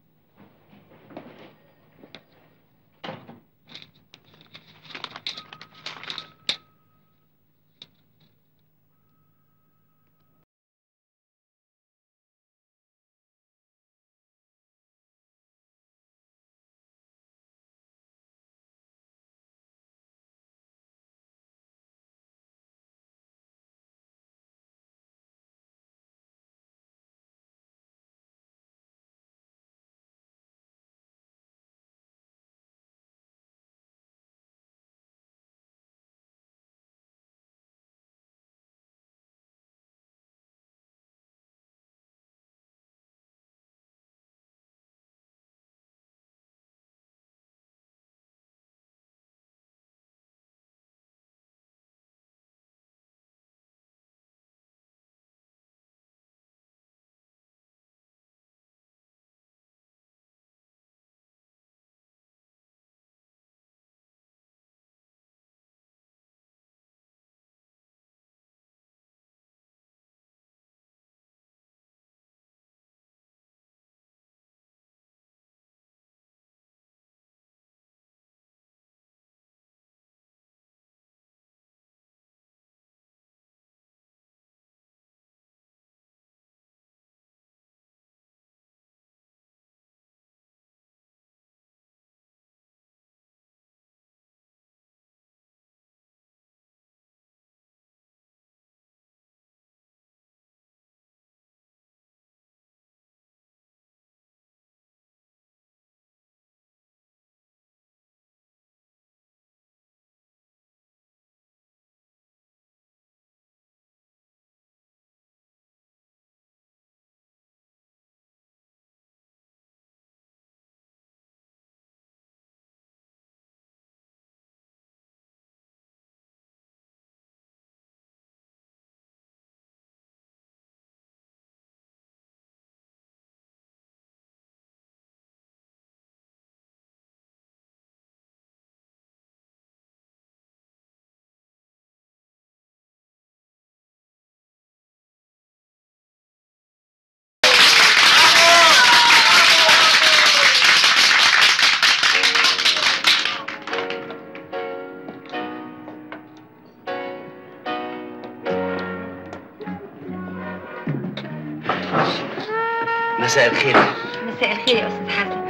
مساء الخير مساء الخير يا استاذ حسن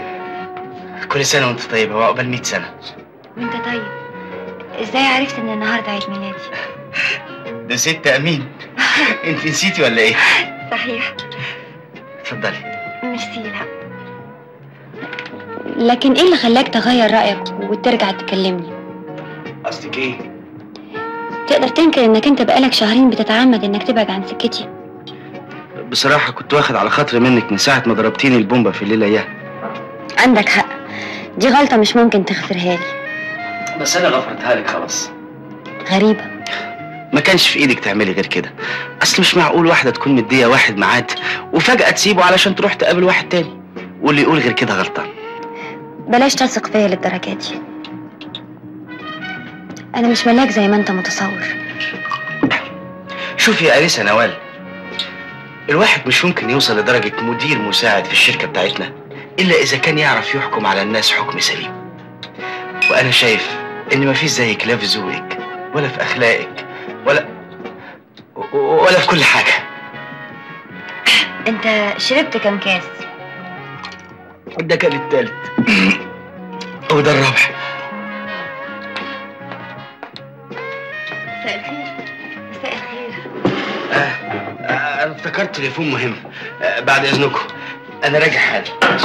كل سنه وانت طيبه وعقبال 100 سنه وانت طيب ازاي عرفت ان النهارده عيد ميلادي ده ست امين انت نسيتي ولا ايه صحيح اتفضلي ميرسي لا لكن ايه اللي خلاك تغير رأيك وترجع تكلمني قصدك ايه تقدر تنكر انك انت بقالك شهرين بتتعمد انك تبعد عن سكتي بصراحه كنت واخد على خاطري منك من ساعه ما ضربتيني البومبه في الليله اياها عندك حق دي غلطة مش ممكن تغفرها لي بس انا غفرتها لك خلاص غريبة ما كانش في ايدك تعملي غير كده اصل مش معقول واحده تكون مديه واحد ميعاد وفجاه تسيبه علشان تروح تقابل واحد تاني واللي يقول غير كده غلطان بلاش تثق فيا للدرجة دي أنا مش ملاك زي ما أنت متصور شوفي يا انسه نوال الواحد مش ممكن يوصل لدرجه مدير مساعد في الشركه بتاعتنا الا اذا كان يعرف يحكم على الناس حكم سليم وانا شايف ان مفيش زيك لا في ذوقك ولا في اخلاقك ولا ولا في كل حاجه أنت شربت كام كاس؟ ده كان التالت وده الرابع مساء الخير مساء الخير آه آه انا افتكرت تليفون مهم آه بعد اذنكم انا راجع حالي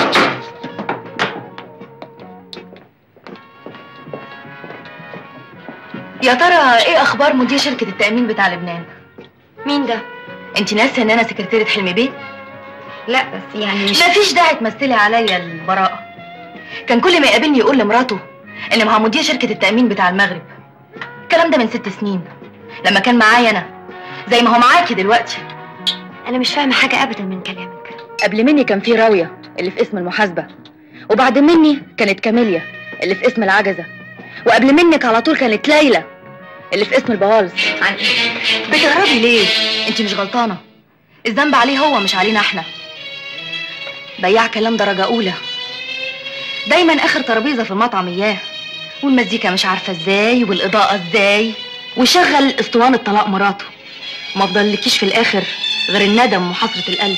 يا ترى ايه اخبار مدير شركه التامين بتاع لبنان مين ده انت ناسيه ان انا سكرتيره حلمي بيه لا بس يعني مش مفيش داعي تمثلي عليا البراءه كان كل ما يقابلني يقول لمراته ان مع مدير شركه التامين بتاع المغرب الكلام ده من ست سنين لما كان معايا انا زي ما هو معاكي دلوقتي أنا مش فاهمة حاجة أبدا من كلامك قبل مني كان في راويه اللي في اسم المحاسبه وبعد مني كانت كاميليا اللي في اسم العجزه وقبل منك على طول كانت ليلى اللي في اسم البوالز عن بتهربي ليه انت مش غلطانه الذنب عليه هو مش علينا احنا بياع كلام درجه اولى دايما اخر ترابيزه في المطعم اياه والمزيكا مش عارفه ازاي والاضاءه ازاي وشغل اسطوانه طلاق مراته ما فضلكيش في الاخر غير الندم وحسره القلب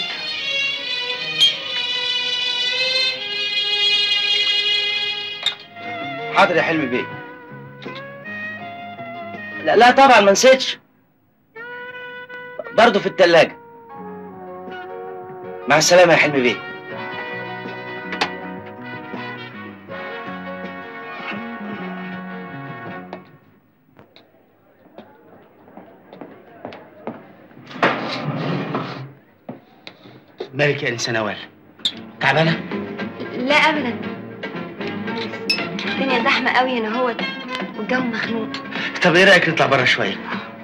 حاضر يا حلمي بيه لا لا طبعا ما نسيتش برضه في التلاجة مع السلامة يا حلمي بيه مالك يا انسه نوال تعبانه لا أبدا الدنيا زحمة قوي هنا هو والجو مخنوق طب ايه رايك نطلع بره شويه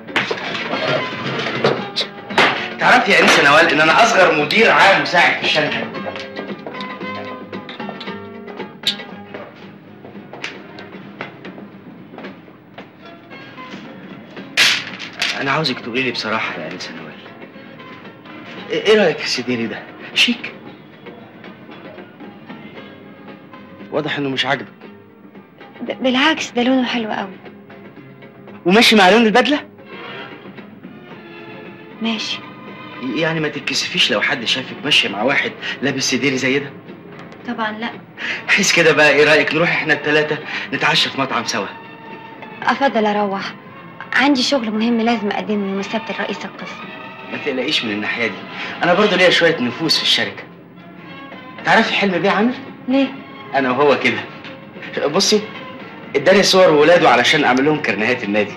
تعرفي يا انسه نوال ان انا اصغر مدير عام مساعد في الشركه انا عاوزك تقولي لي بصراحه يا انسه نوال ايه إيه رايك في السديري ده شيك واضح انه مش عاجبك ب- بالعكس ده لونه حلو قوي وماشي مع لون البدله ماشي يعني ما تتكسفيش لو حد شافك ماشيه مع واحد لابس سديري زي ده طبعا لا حس كده بقى ايه رايك نروح احنا التلاتة نتعشى في مطعم سوا أفضل أروح عندي شغل مهم لازم أقدمه يوم السبت لرئيس القسم ما تقلقيش من الناحيه دي انا برضو ليا شويه نفوذ في الشركه تعرفي حلم بيه عامل ليه؟ انا وهو كده بصي اداني صور ولاده علشان اعمل لهم كرنيهات النادي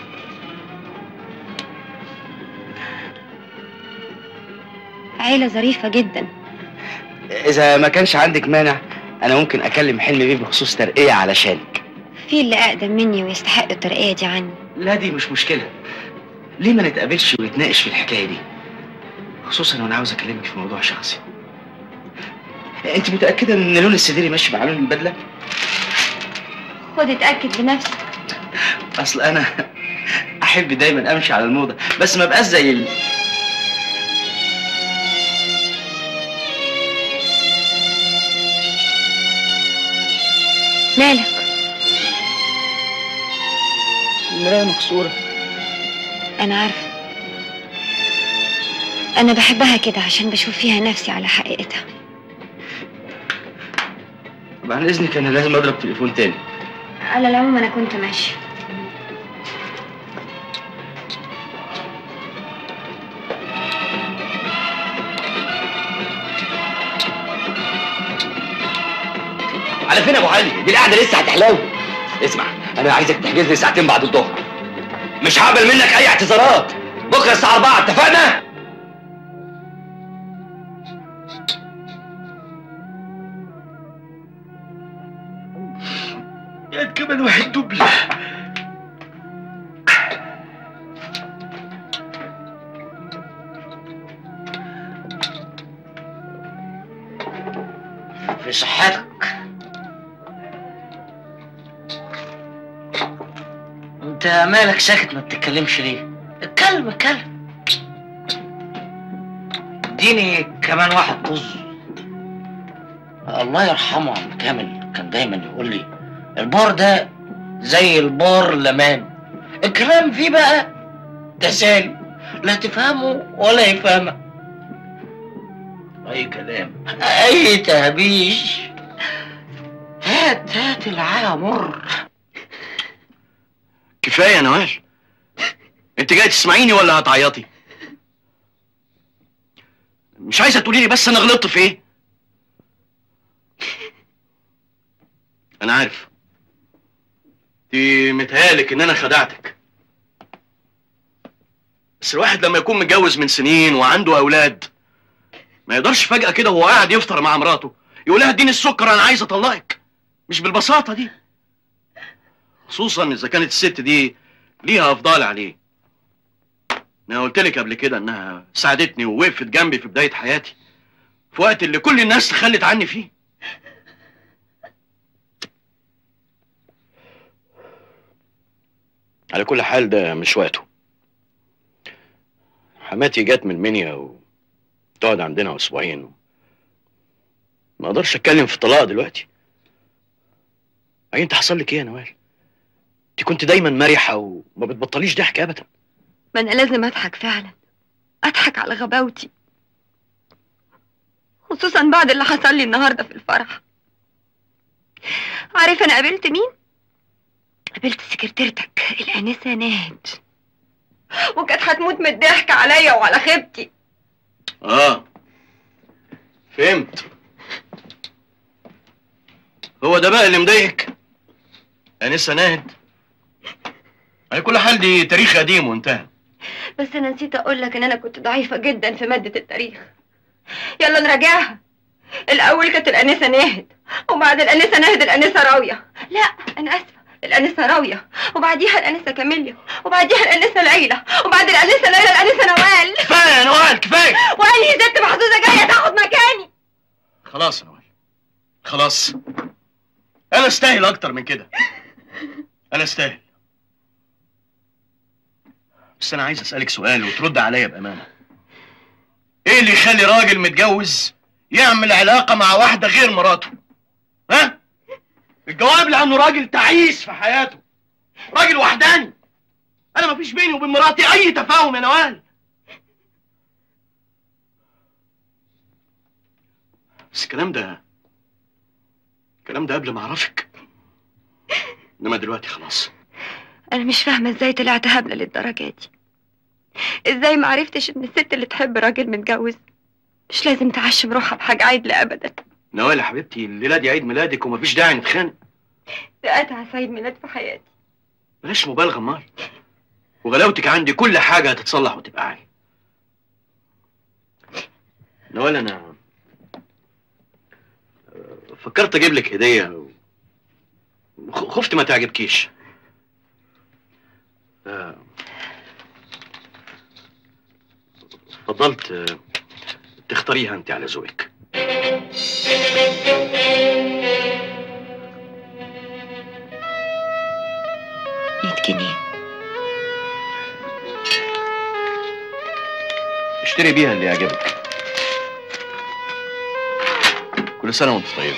عيلة ظريفة جدا اذا ما كانش عندك مانع انا ممكن اكلم حلم بيه بخصوص ترقيه علشانك في اللي أقدم مني ويستحق الترقية دي عني لا دي مش مشكله ليه ما نتقابلش ونتناقش في الحكايه دي خصوصا وانا عاوز اكلمك في موضوع شخصي انت متاكده ان لون السديري ماشي مع لون البدله خد اتأكد بنفسك اصل انا احب دايما امشي على الموضه بس ما بقاش زي ال... مالك المرايه مكسوره أنا عارفة أنا بحبها كده عشان بشوف فيها نفسي على حقيقتها بعد اذنك انا لازم اضرب تليفون تاني على العموم أنا كنت ماشية على فين يا ابو علي دي القعده لسه هتحلو اسمع انا عايزك تحجز لي ساعتين بعد الظهر مش هقبل منك اي اعتذارات بكره الساعه 4 اتفقنا يا كمان واحد دبل في صحتك انت مالك ساكت ما بتتكلمش ليه اتكلم اتكلم اديني كمان واحد طز الله يرحمه عم كامل كان دايما يقول لي البار ده زي البار لمان الكلام فيه بقى تسالي لا تفهمه ولا يفهمك اي كلام اي تهبيش هات هات العيا مر كفايه يا نوال انت جاي تسمعيني ولا هتعيطي مش عايزه تقولي لي بس انا غلطت في ايه انا عارف دي متهيالك ان انا خدعتك بس الواحد لما يكون متجوز من سنين وعنده اولاد ما يقدرش فجأة كده وهو قاعد يفطر مع مراته يقول لها اديني السكر انا عايز اطلقك مش بالبساطة دي خصوصا اذا كانت الست دي ليها افضال عليه انا قلت لك قبل كده انها ساعدتني ووقفت جنبي في بداية حياتي في وقت اللي كل الناس تخلت عني فيه على كل حال ده مش وقته حماتي جت من منيا وتقعد عندنا اسبوعين ما اقدرش اتكلم في الطلاق دلوقتي اي انت حصل لك ايه يا نوال انت كنت دايما مرحه وما بتبطليش ضحك ابدا ما انا لازم اضحك فعلا اضحك على غباوتي خصوصا بعد اللي حصل لي النهارده في الفرح عارف انا قابلت مين قابلت سكرتيرتك الانسه ناهد وكانت هتموت من الضحك عليا وعلى خيبتي اه فهمت هو ده بقى اللي مضايقك انسه ناهد على كل حال دي تاريخ قديم وانتهى بس انا نسيت اقول لك ان انا كنت ضعيفه جدا في ماده التاريخ يلا نراجعها الاول كانت الانسه ناهد وبعد الانسه ناهد الانسه راويه لا انا اسفه الانسه راويه وبعديها الانسه كاميليا وبعديها الانسه ليلى وبعد الانسه ليلى الانسه نوال كفايه يا نوال كفايه وانهي ست محظوظه جايه تاخد مكاني خلاص يا نوال خلاص انا استاهل اكتر من كده انا استاهل بس انا عايز اسالك سؤال وترد عليا بامانه ايه اللي يخلي راجل متجوز يعمل علاقه مع واحده غير مراته ها الجواب لانه راجل تعيس في حياته راجل وحداني انا مفيش بيني وبين مراتي اي تفاهم يا نوال بس الكلام ده الكلام ده قبل ما اعرفك انما دلوقتي خلاص انا مش فاهمه ازاي طلعت هبله للدرجه دي ازاي ما عرفتش ان الست اللي تحب راجل متجوز مش لازم تعشم روحها بحاجه عدله ابدا نوال يا حبيبتي الليله دي عيد ميلادك ومفيش داعي نتخانق ده اتعس عيد ميلاد في حياتي بلاش مبالغه امال وغلاوتك عندي كل حاجه هتتصلح وتبقى عالي نوال انا فكرت اجيب لك هديه وخ- خفت ما تعجبكيش آه، فضلت آه، تختاريها انت على ذوقك مية جنيه اشتري بيها اللي يعجبك كل سنه وانت طيب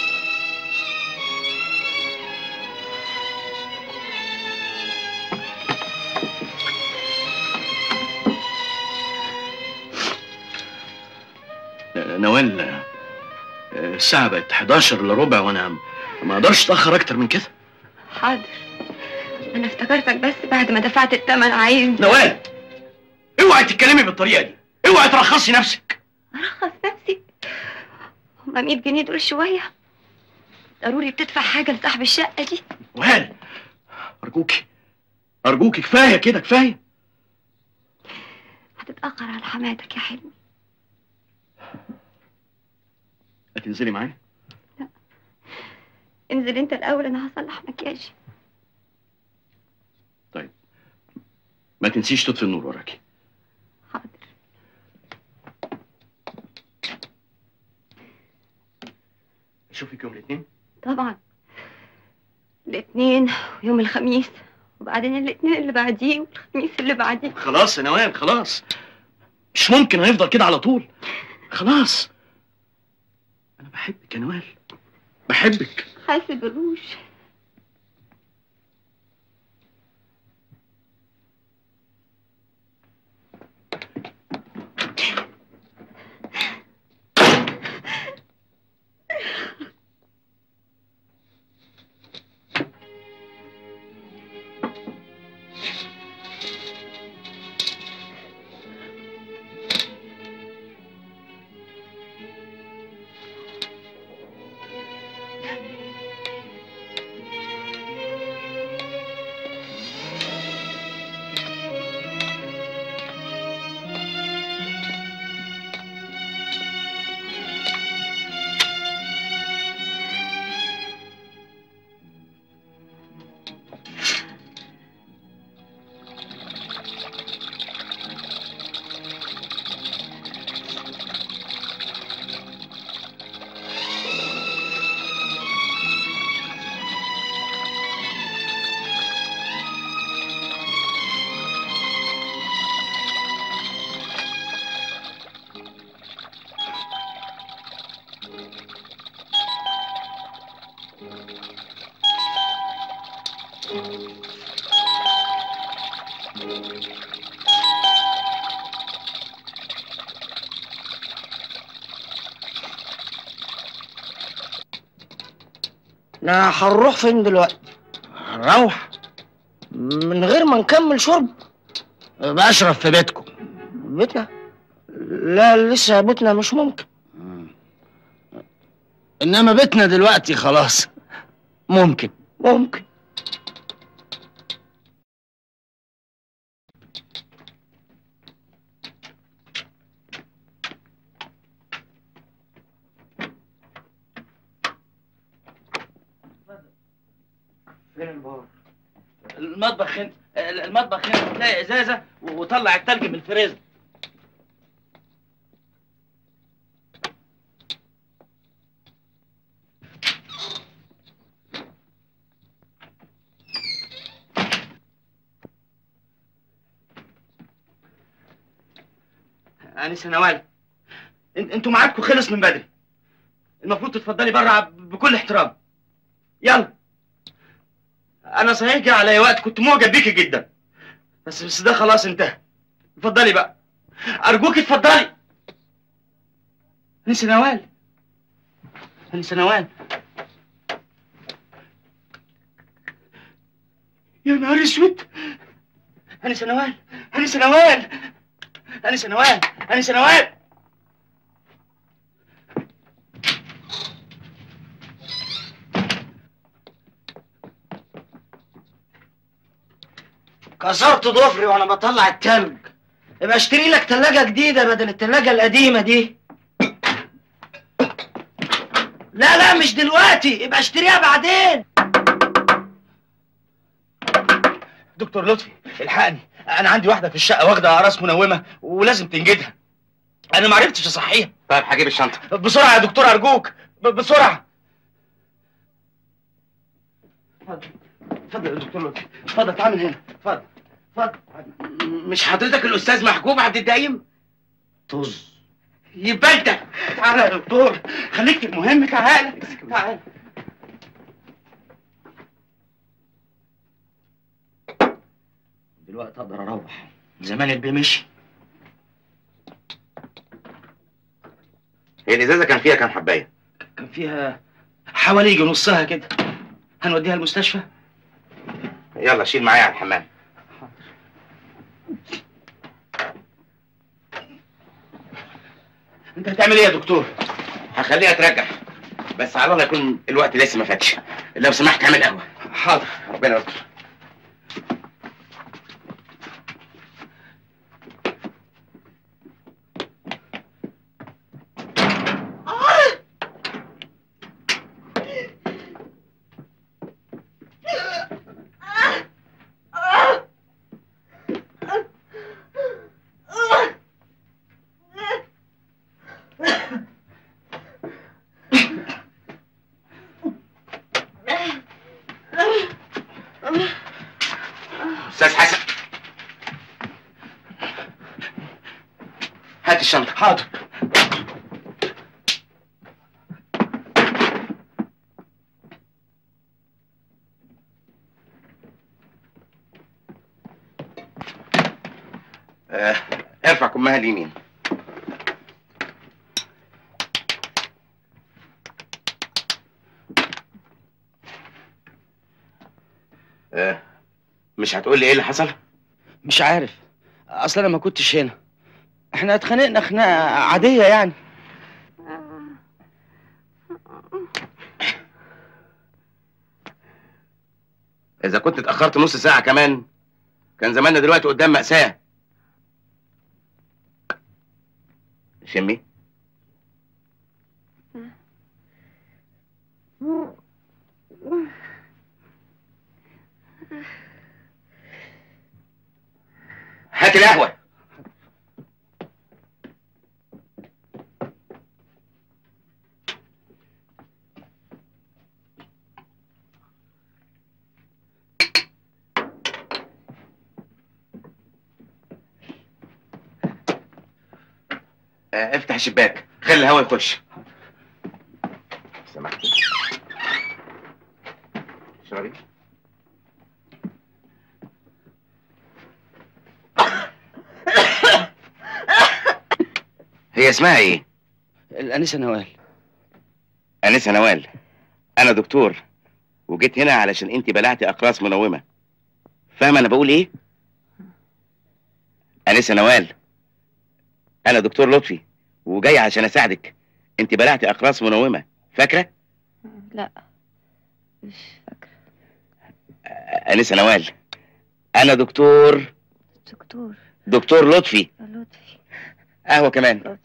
نوال آه، الساعة بقت 11 الا ربع وانا ما اقدرش اتأخر اكتر من كده حاضر انا افتكرتك بس بعد ما دفعت الثمن عايز نوال اوعي تتكلمي بالطريقة دي اوعي ترخصي نفسك ارخص نفسي هما 100 جنيه دول شويه ضروري بتدفع حاجه لصاحب الشقه دي وهل ارجوكي ارجوكي كفاية كده كفاية هتتاخر على حماتك يا حلمي هتنزلي معايا انزل انت الاول انا هصلح مكياجي ما تنسيش تطفي النور وراكي حاضر اشوفك يوم الاثنين طبعا الاثنين ويوم الخميس وبعدين الاثنين اللي بعديه والخميس اللي بعديه خلاص يا نوال خلاص مش ممكن هيفضل كده على طول خلاص انا بحبك يا نوال بحبك حاسب الروش لا هنروح فين دلوقتي هنروح من غير ما نكمل شرب بشرب في بيتكم بيتنا لا لسه بيتنا مش ممكن انما بيتنا دلوقتي خلاص ممكن ممكن فين البار المطبخ هنا المطبخ هنا تلاقي ازازه وطلع التلج من الفريزر انسه نوال انت انتوا ميعادكم خلص من بدري المفروض تتفضلي بره بكل احترام يلا انا صحيح جه عليا وقت كنت معجب بيكي جدا بس بس ده خلاص انتهى اتفضلي بقى ارجوك اتفضلي انسه نوال انسه نوال يا نهار اسود انسه نوال انسه نوال انسه نوال انسه نوال كسرت ضفري وانا بطلع التلج يبقى اشتري لك تلاجة جديدة بدل التلاجة القديمة دي لا لا مش دلوقتي يبقى اشتريها بعدين دكتور لطفي الحقني انا عندي واحده في الشقه واخده اعراس منومه ولازم تنجدها انا ما عرفتش اصحيها طيب هجيب الشنطه بسرعه يا دكتور ارجوك ب- بسرعه اتفضل اتفضل يا دكتور لطفي اتفضل تعال من هنا اتفضل اتفضل مش حضرتك الاستاذ محجوب عبد الدايم طز يبقى انت تعالى يا دكتور خليك في المهم تعالى تعالى دلوقتي اقدر اروح زمان البي مشي هي الازازه كان فيها كام حبايه كان فيها حوالي يجي نصها كده هنوديها المستشفى يلا شيل معايا على الحمام انت هتعمل ايه يا دكتور هخليها ترجع بس على الله يكون الوقت لسه ما فاتش لو سمحت اعمل قهوه حاضر ربنا يستر استاذ حسن هات الشنطه حاضر آه. ارفع كمها اليمين آه. مش هتقول لي ايه اللي حصل مش عارف اصل انا ما كنتش هنا احنا اتخانقنا خناقه عاديه يعني اذا كنت اتاخرت نص ساعه كمان كان زماننا دلوقتي قدام ماساه شمي هات القهوه آه، افتح الشباك خلي الهواء يخش سمحت اشربي هي اسمها ايه؟ الانسه نوال انسه نوال انا دكتور وجيت هنا علشان انت بلعتي اقراص منومه فاهمه انا بقول ايه؟ انسه نوال انا دكتور لطفي وجاي عشان اساعدك انت بلعتي اقراص منومه فاكره؟ لا انسه نوال انا دكتور دكتور دكتور لطفي لطفي قهوه كمان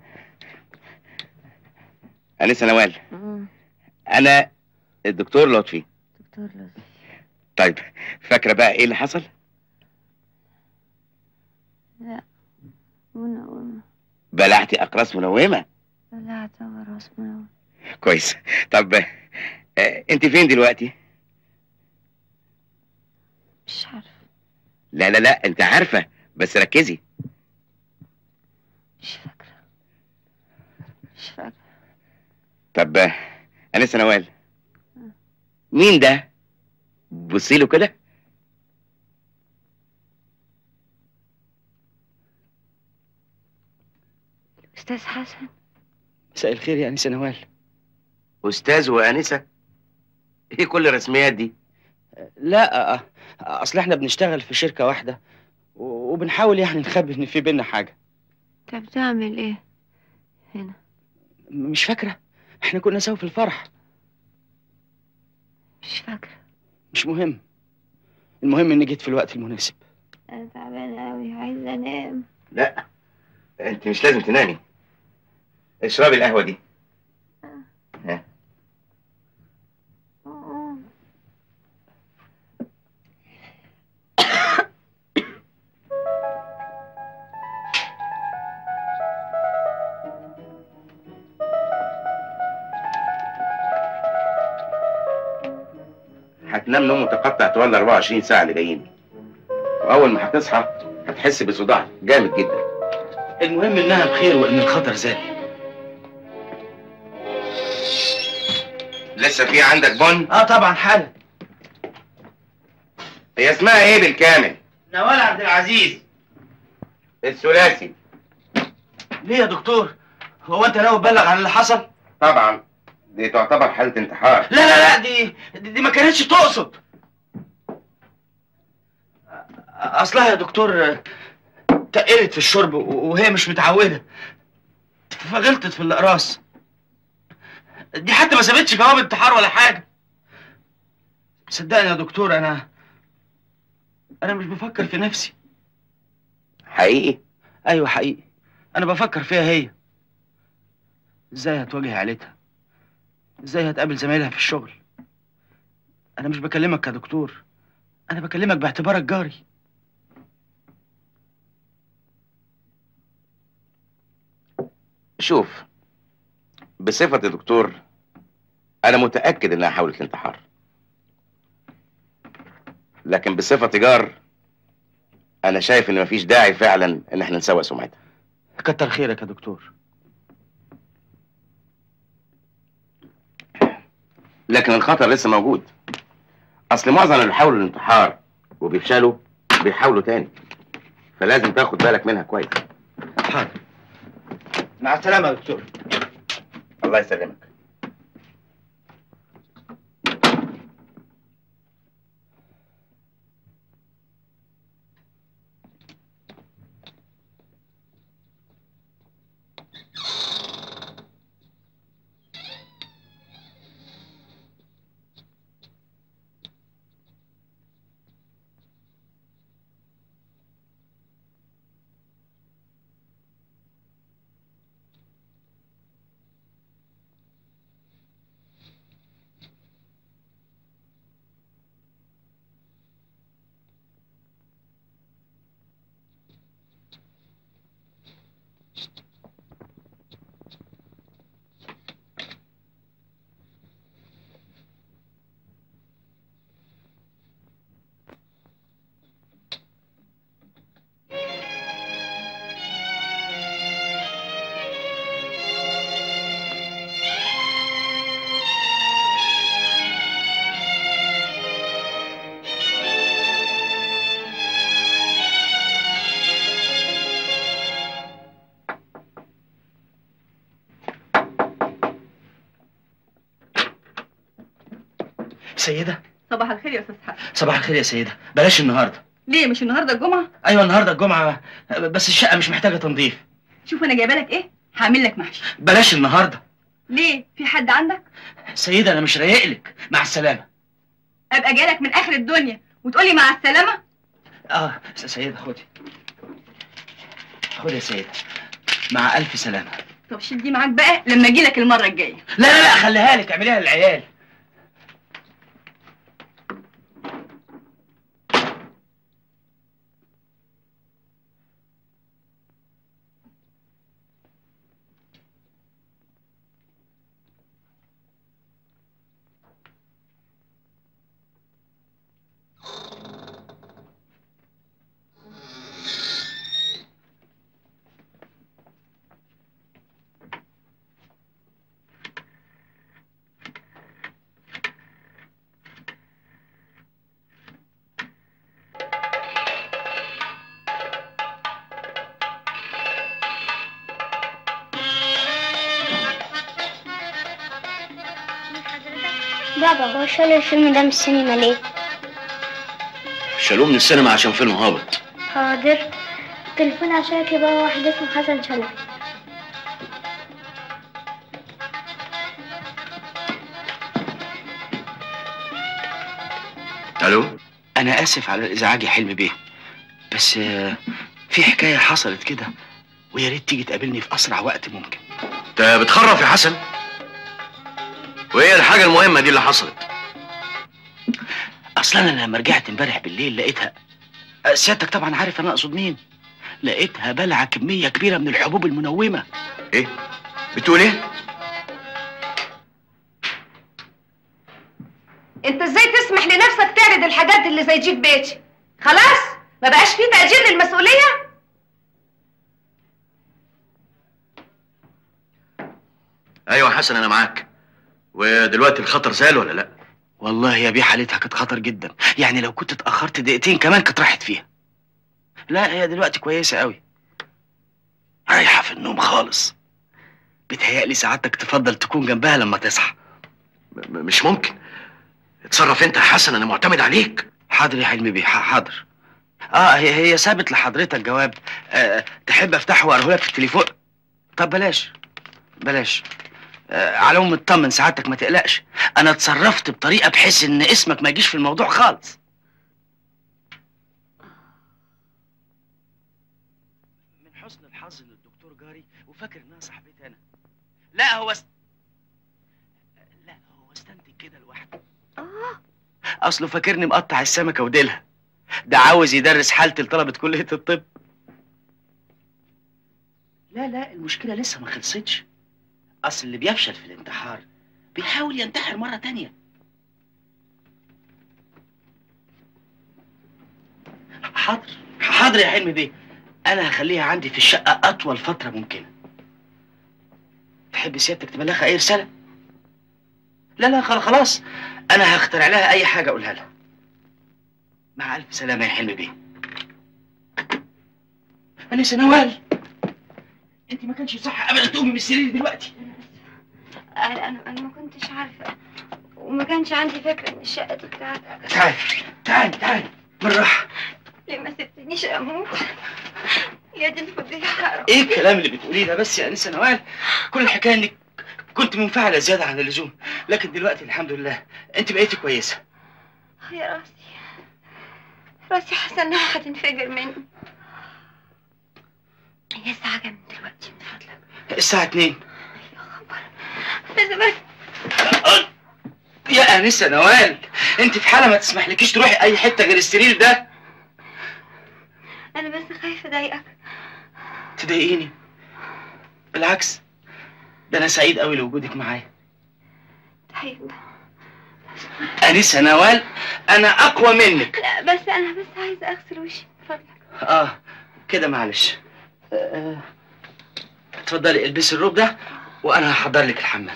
انسه نوال انا الدكتور لطفي دكتور لطفي طيب فاكره بقى ايه اللي حصل لا منومة بلعتي اقراص منومه بلعت راس منومة كويس طب آه، انت فين دلوقتي مش عارفة لا لا لا انت عارفه بس ركزي مش فاكرة مش فاكرة طب آه، انسه نوال مين ده بصي له كده أستاذ حسن مساء الخير يا انسه نوال استاذ وانسه ايه كل الرسميات دي لا آه، اصل احنا بنشتغل في شركه واحده و- وبنحاول يعني نخبي ان في بينا حاجه أنت بتعمل إيه هنا مش فاكره احنا كنا سوا في الفرح مش فاكرة مش مهم المهم اني جيت في الوقت المناسب أنا تعبانة أوي عايزة أنام لا انت مش لازم تنامي اشربي القهوه دي ها هتنام نوم متقطع طوال 24 ساعه اللي جايين واول ما هتصحى هتحس بصداع جامد جدا المهم انها بخير وان الخطر زال لسه في عندك بن اه طبعا حالا هي اسمها ايه بالكامل نوال عبد العزيز الثلاثي ليه يا دكتور هو انت ناوي تبلغ عن اللي حصل طبعا دي تعتبر حاله انتحار لا لا لا دي دي, دي ما كانتش تقصد اصلها يا دكتور تقلت في الشرب و- وهي مش متعوده فغلطت في الاقراص دي حتى ما سابتش جواب انتحار ولا حاجه صدقني يا دكتور انا انا مش بفكر في نفسي حقيقي ايوه حقيقي انا بفكر فيها هي ازاي هتواجه عيلتها ازاي هتقابل زمايلها في الشغل انا مش بكلمك كدكتور انا بكلمك باعتبارك جاري شوف بصفتي دكتور انا متاكد انها حاولت الانتحار لكن بصفتي جار انا شايف ان مفيش داعي فعلا ان احنا نسوق سمعتها كتر خيرك يا دكتور لكن الخطر لسه موجود اصل معظم اللي بيحاولوا الانتحار وبيفشلوا بيحاولوا تاني فلازم تاخد بالك منها كويس حاضر مع السلامه يا دكتور الله يسلمك سيده صباح الخير يا استاذ حق صباح الخير يا سيده بلاش النهارده ليه مش النهارده الجمعه ايوه النهارده الجمعه بس الشقه مش محتاجه تنظيف شوف انا جايبه لك ايه هعمل لك محشي بلاش النهارده ليه في حد عندك سيده انا مش رايق لك مع السلامه ابقى جايلك من اخر الدنيا وتقولي مع السلامه اه س- سيده خدي خدي يا سيده مع الف سلامه طب شيل دي معاك بقى لما اجي لك المره الجايه لا لا لا خليها لك اعمليها للعيال بابا هو شالوا الفيلم ده من السينما ليه؟ شالوه من السينما عشان فيلم هابط حاضر تليفون عشان كده بقى واحد اسمه حسن شلبي الو انا اسف على الازعاج يا حلمي بيه بس آه، في حكايه حصلت كده ويا ريت تيجي تقابلني في اسرع وقت ممكن انت بتخرف يا حسن وايه الحاجه المهمه دي اللي حصلت اصلا انا لما رجعت امبارح بالليل لقيتها آه، سيادتك طبعا عارف انا اقصد مين لقيتها بلعه كميه كبيره من الحبوب المنومه ايه بتقول ايه انت ازاي تسمح لنفسك تعرض الحاجات اللي زي دي في بيتي خلاص ما بقاش في تقدير للمسؤوليه ايوه يا حسن انا معاك ودلوقتي الخطر زال ولا لا والله يا بيه حالتها كانت خطر جدا يعني لو كنت اتاخرت دقيقتين كمان كانت راحت فيها لا هي دلوقتي كويسه قوي رايحه في النوم خالص بتهيألي سعادتك تفضل تكون جنبها لما تصحى م- مش ممكن اتصرف انت يا حسن انا معتمد عليك حاضر يا حلمي بيه ح- حاضر اه هي هي سابت لحضرتك جواب آه تحب افتحه واقراه لك في التليفون طب بلاش بلاش آه على العموم اطمن سعادتك ما تقلقش انا اتصرفت بطريقه بحيث ان اسمك ما يجيش في الموضوع خالص من حسن الحظ ان الدكتور جاري وفاكر انها صاحبتي انا لا هو است... لا هو استنتج كده لوحده اصله فاكرني مقطع السمكه وديلها ده عاوز يدرس حالتي لطلبه كليه الطب لا لا المشكله لسه ما خلصتش اصل اللي بيفشل في الانتحار بيحاول ينتحر مره تانية حاضر حاضر يا حلمي بيه انا هخليها عندي في الشقه اطول فتره ممكنه تحب سيادتك تبلغها اي رساله لا لا خلاص خلاص انا هخترع لها اي حاجه اقولها لها مع الف سلامه يا حلمي بيه انسه نوال انت ما كانش صح ابدا تقومي من السرير دلوقتي انا انا أنا ما كنتش عارفه وما كانش عندي فكره ان الشقه دي بتاعتك تعالي تعالي تعالي بالراحه ليه ما سبتنيش اموت يا دي الفضيحه ايه الكلام اللي بتقوليه ده بس يا انسه نوال كل الحكايه انك كنت منفعله زياده عن اللزوم لكن دلوقتي الحمد لله انت بقيتي كويسه يا راسي راسي حاسه انها هتنفجر مني هي الساعه كام دلوقتي من فضلك الساعه 2 يا زمان يا انسه نوال انت في حاله ما تسمحلكيش تروحي اي حته غير السرير ده انا بس خايفه اضايقك تضايقيني بالعكس ده انا سعيد قوي لوجودك معايا طيب انسه نوال انا اقوى منك لا بس انا بس عايزه اغسل وشي من فضلك اه كده معلش آه، اتفضلي البسي الروب ده وانا هحضر لك الحمام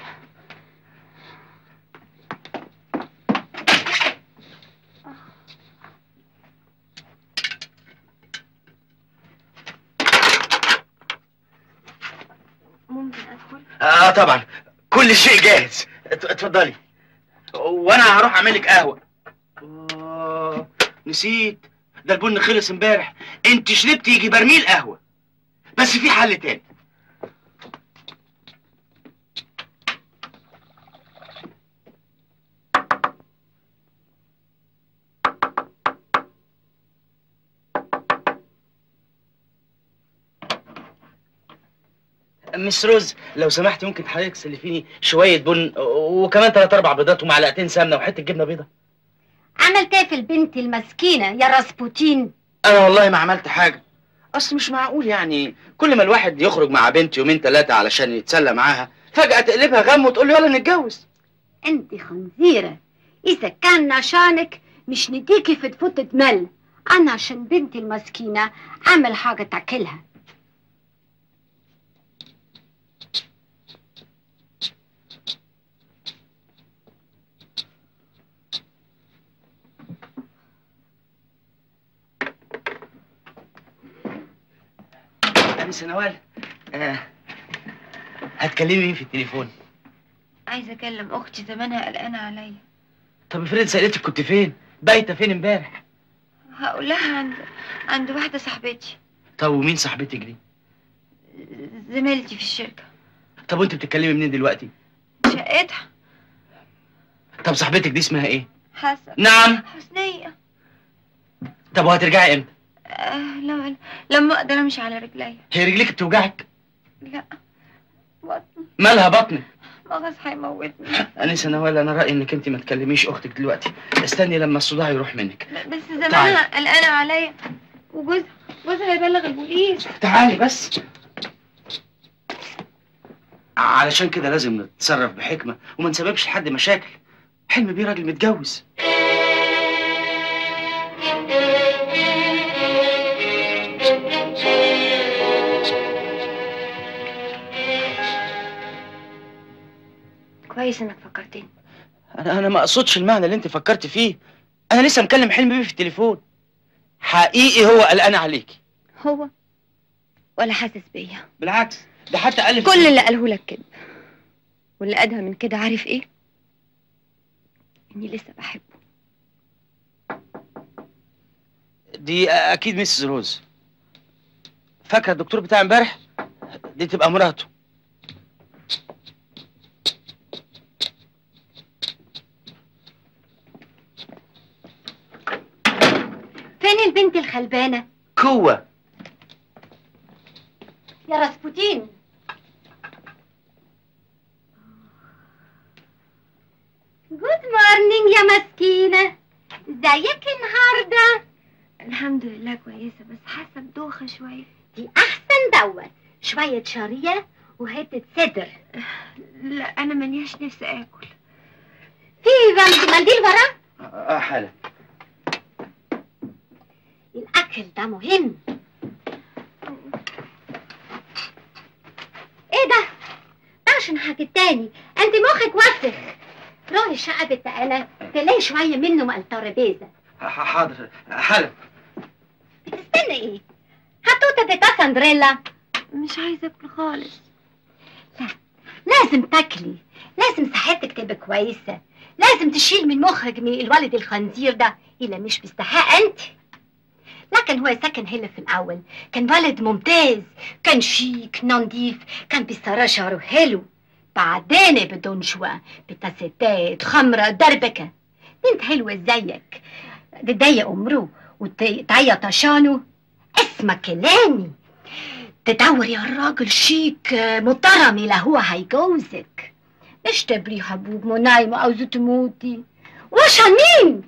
ممكن ادخل اه طبعا كل شيء جاهز ات- اتفضلي وانا هروح اعمل لك قهوه آه نسيت ده البن خلص امبارح انت شربت يجي برميل قهوه بس في حل تاني مس روز لو سمحتي ممكن حضرتك تسلفيني شويه بن وكمان ثلاث اربع بيضات ومعلقتين سمنه وحته جبنه بيضه عملت ايه في البنت المسكينة يا راسبوتين انا والله ما عملت حاجه اصل مش معقول يعني كل ما الواحد يخرج مع بنت يومين ثلاثه علشان يتسلى معاها فجاه تقلبها غم وتقول له يلا نتجوز انت خنزيرة اذا كان نشانك مش نديكي في تفوت مل انا عشان بنتي المسكينة عامل حاجة تاكلها انسه نوال آه. هتكلمي مين في التليفون عايزه اكلم اختي زمانها قلقانه عليا طب افرض سالتك كنت فين بايته فين امبارح هقول لها عند عند واحده صاحبتي طب ومين صاحبتك دي زميلتي في الشركه طب وانت بتتكلمي منين دلوقتي شقتها طب صاحبتك دي اسمها ايه حسن نعم حسنيه طب وهترجعي امتى آه لما لما اقدر امشي على رجليا هي رجليك بتوجعك لا بطني مالها بطنك مغص هيموتني انسه نوال انا رايي انك انت ما تكلميش اختك دلوقتي استني لما الصداع يروح منك بس زمانها قلقانه عليا وجوزها جوزها هيبلغ البوليس تعالي بس علشان كده لازم نتصرف بحكمه وما نسببش لحد مشاكل حلم بيه راجل متجوز كويس انك فكرتني انا انا ما اقصدش المعنى اللي انت فكرت فيه انا لسه مكلم حلم بيه في التليفون حقيقي هو قلقان عليكي هو ولا حاسس بيا بالعكس ده حتى قال لي كل اللي قاله لك كده واللي ادهى من كده عارف ايه اني لسه بحبه دي اكيد ميسز روز فاكره الدكتور بتاع امبارح دي تبقى مراته فين البنت الخلبانة كوة يا راسبوتين جود مورنينج يا مسكينة ازيك النهاردة الحمد لله كويسه بس حاسه بدوخه شويه دي احسن دوت شوية شعرية وحتة صدر لا انا ملياش نفسي اكل في بند- منديل ورا اه حالا الاكل الاكل ده مهم ايه ده ده عشان حاجة تاني انت مخك وسخ روحي الشقة بتاعنا تلاقي شوية منه مع الترابيزة حاضر حالا استنى ايه هتوتة تتا سندريلا مش عايزة اكل خالص لا لازم تاكلي لازم صحتك تبقى كويسة لازم تشيل من مخك من الولد الخنزير ده إلا مش مستحق أنت لكن هو سكن هنا في الأول كان ولد ممتاز كان شيك نظيف كان بصراحة شعره حلو بعدين بدون شوى بتاع ستات خمرة دربكة بنت حلوة زيك تضايق عمره وتعيط عشانه اسمع كلامي تدوري على راجل شيك محترم اللي هو هيجوزك مش تبري حبوب منايمة عاوزة تموتي وعشان مين؟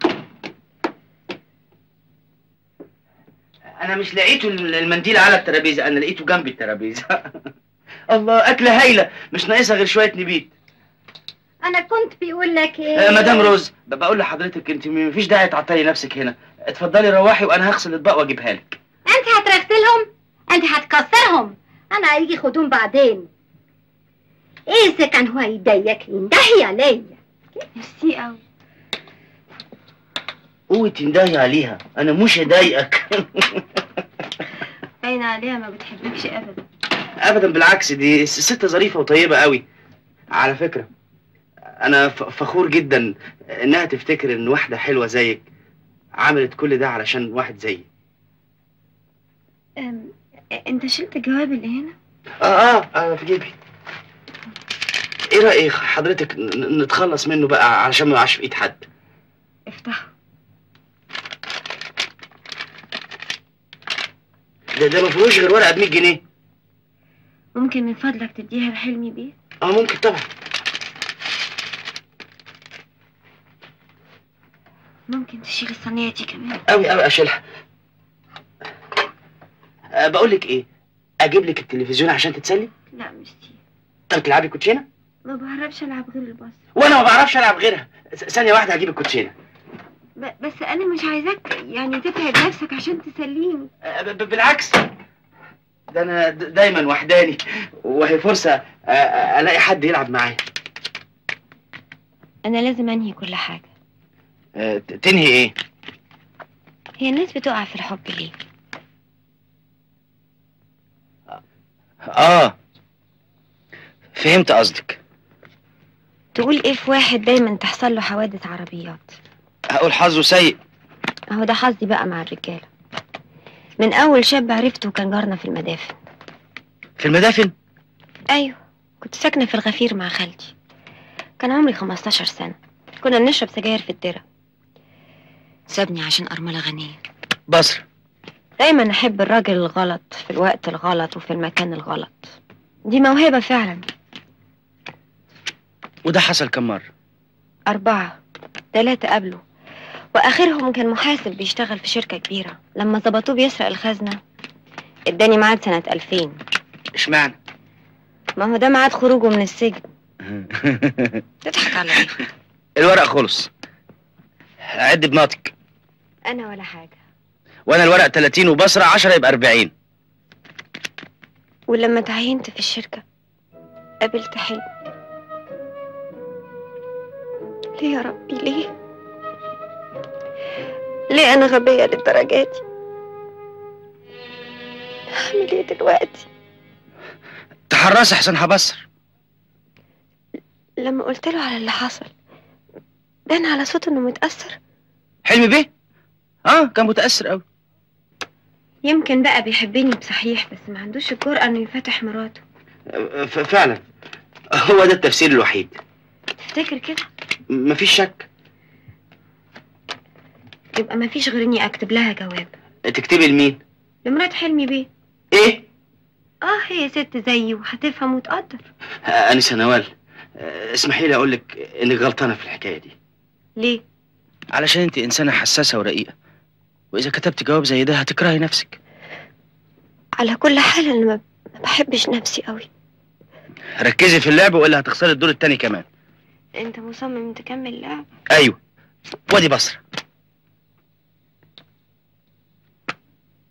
انا مش لقيته المنديل على الترابيزه انا لقيته جنب الترابيزه الله اكله هايله مش ناقصها غير شويه نبيت أنا كنت بيقول لك إيه؟ آه مدام روز ب- بقول لحضرتك انت مفيش داعي تعطلي نفسك هنا اتفضلي روحي وانا هغسل الاطباق واجيبها لك أنت هتغسلهم؟ أنت هتكسرهم؟ أنا هيجي خدوم بعدين إيه إذا كان هو يضايقك ينتهي عليا ميرسي أوي قوة تندهي عليها انا مش هضايقك باين عليها ما بتحبكش أبدا ابدا بالعكس دي س- ست ظريفه وطيبه قوي على فكره انا ف- فخور جدا انها تفتكر ان واحده حلوه زيك عملت كل ده علشان واحد زيي أم... أنت شلت الجواب اللي هنا؟ اه اه, آه في جيبي ايه رايك حضرتك ن- ن- نتخلص منه بقى علشان ما يقعش في ايد حد افتحه ده ده ما فيهوش غير ورقه ب 100 جنيه ممكن من فضلك تديها لحلمي بيه؟ اه ممكن طبعا ممكن تشيل الصينية دي كمان قوي قوي اشيلها أه بقول لك ايه اجيب لك التلفزيون عشان تتسلي لا مش دي طب تلعبي كوتشينه ما بعرفش ألعب غير البصر وانا ما بعرفش العب غيرها س- ثانيه واحده هجيب الكوتشينه ب... بس أنا مش عايزاك يعني تتعب نفسك عشان تسليني أه ب- ب- بالعكس ده انا د- دايما وحداني وهي فرصه أه، أه، الاقي حد يلعب معايا أنا لازم أنهي كل حاجة أه، ت- تنهي ايه هي الناس بتقع في الحب ليه؟ اه فهمت قصدك تقول إيه في واحد دايما تحصل له حوادث عربيات هقول حظه سيء أهو ده حظي بقى مع الرجالة من أول شاب عرفته كان جارنا في المدافن في المدافن أيوه كنت ساكنة في الغفير مع خالتي كان عمري 15 سنة كنا بنشرب سجاير في الدرة سابني عشان أرملة غنية بصر دايما أحب الراجل الغلط في الوقت الغلط وفي المكان الغلط دي موهبة فعلا وده حصل كم مره أربعة ثلاثة قبله وآخرهم كان محاسب بيشتغل في شركة كبيرة لما ظبطوه بيسرق الخزنة اداني ميعاد سنة 2000 اشمعنى ما هو ده ميعاد خروجه من السجن تضحك على ايه الورق خلص عد بناطق أنا ولا حاجة وانا الورق 30 وبصره 10 يبقى 40 ولما تعينت في الشركة قابلت حلم ليه يا ربي ليه ليه أنا غبية للدرجة دي هعمل ايه دلوقتي تحرصي احسن هبصر لما قلت له على اللي حصل بان على صوته انه متأثر حلمي بيه اه كان متاثر قوي يمكن بقى بيحبني بصحيح بس ما عندوش الجرأة انه يفتح مراته ف- فعلا هو ده التفسير الوحيد تفتكر كده م- مفيش شك يبقى ما فيش غير اني اكتب لها جواب تكتبي لمين لمرات حلمي بيه ايه اه هي ست زيي وهتفهم وتقدر آه، انسه نوال آه، اسمحي لي اقول لك انك غلطانه في الحكايه دي ليه علشان انت انسانه حساسه ورقيقه واذا كتبت جواب زي ده هتكرهي نفسك على كل حال انا ما ما بحبش نفسي قوي ركزي في اللعب والا هتخسري الدور التاني كمان انت مصمم تكمل لعب ايوه وادي بصره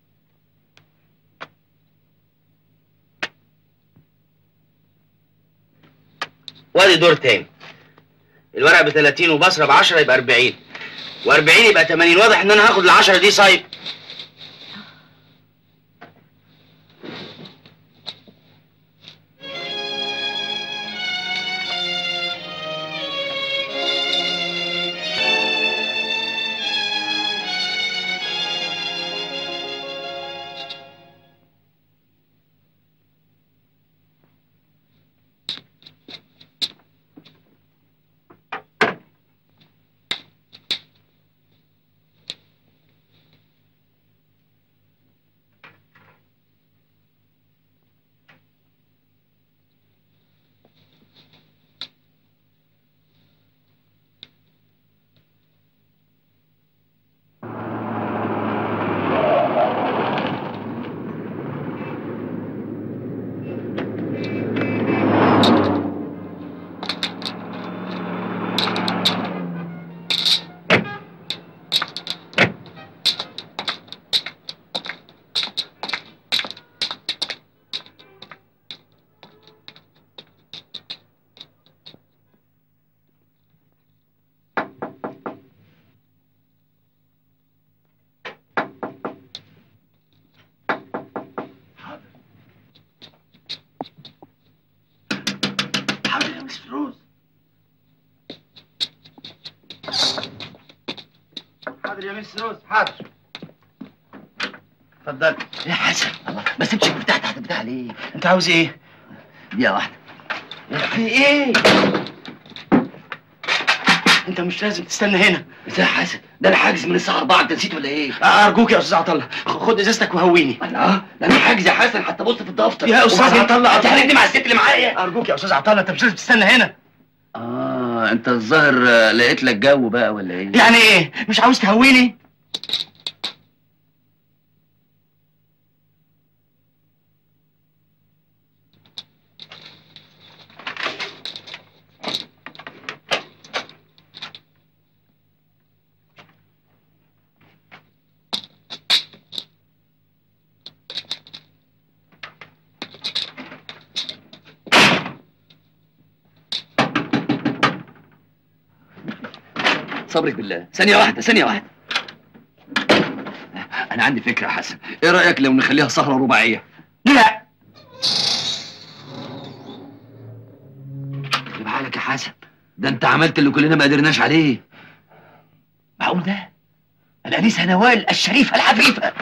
وادي دور تاني الورق ب 30 وبصره ب 10 يبقى 40 و40 يبقى 80 واضح ان انا هاخد ال 10 دي صايب حاضر يا مس فلوس حاضر يا مس روز حاضر اتفضل يا حسن الله ما سيبش المفتاح تحت البتاع ليه؟ انت عاوز ايه؟ دقيقة واحدة في ايه؟ انت مش لازم تستنى هنا ازاي يا حسن؟ ده انا حاجز من الساعة 4 انت نسيت ولا ايه؟ ارجوك يا استاذ عطله خد ازازتك وهويني الله ده انا حاجز يا حسن حتى بص في الدفتر يا استاذ وبعدين عطله هتحرجني مع الست اللي معايا ارجوك يا استاذ عطله انت مش لازم تستنى هنا اه انت الظاهر آه، لقيت لك جو بقى ولا ايه؟ يعني ايه مش عاوز تهويني صبرك بالله ثانية واحدة ثانية واحدة أنا عندي فكرة يا حسن إيه رأيك لو نخليها سهرة رباعية؟ لا خلي بالك يا حسن ده أنت عملت اللي كلنا ما قدرناش عليه معقول ده؟ الأنسة نوال الشريفة العفيفة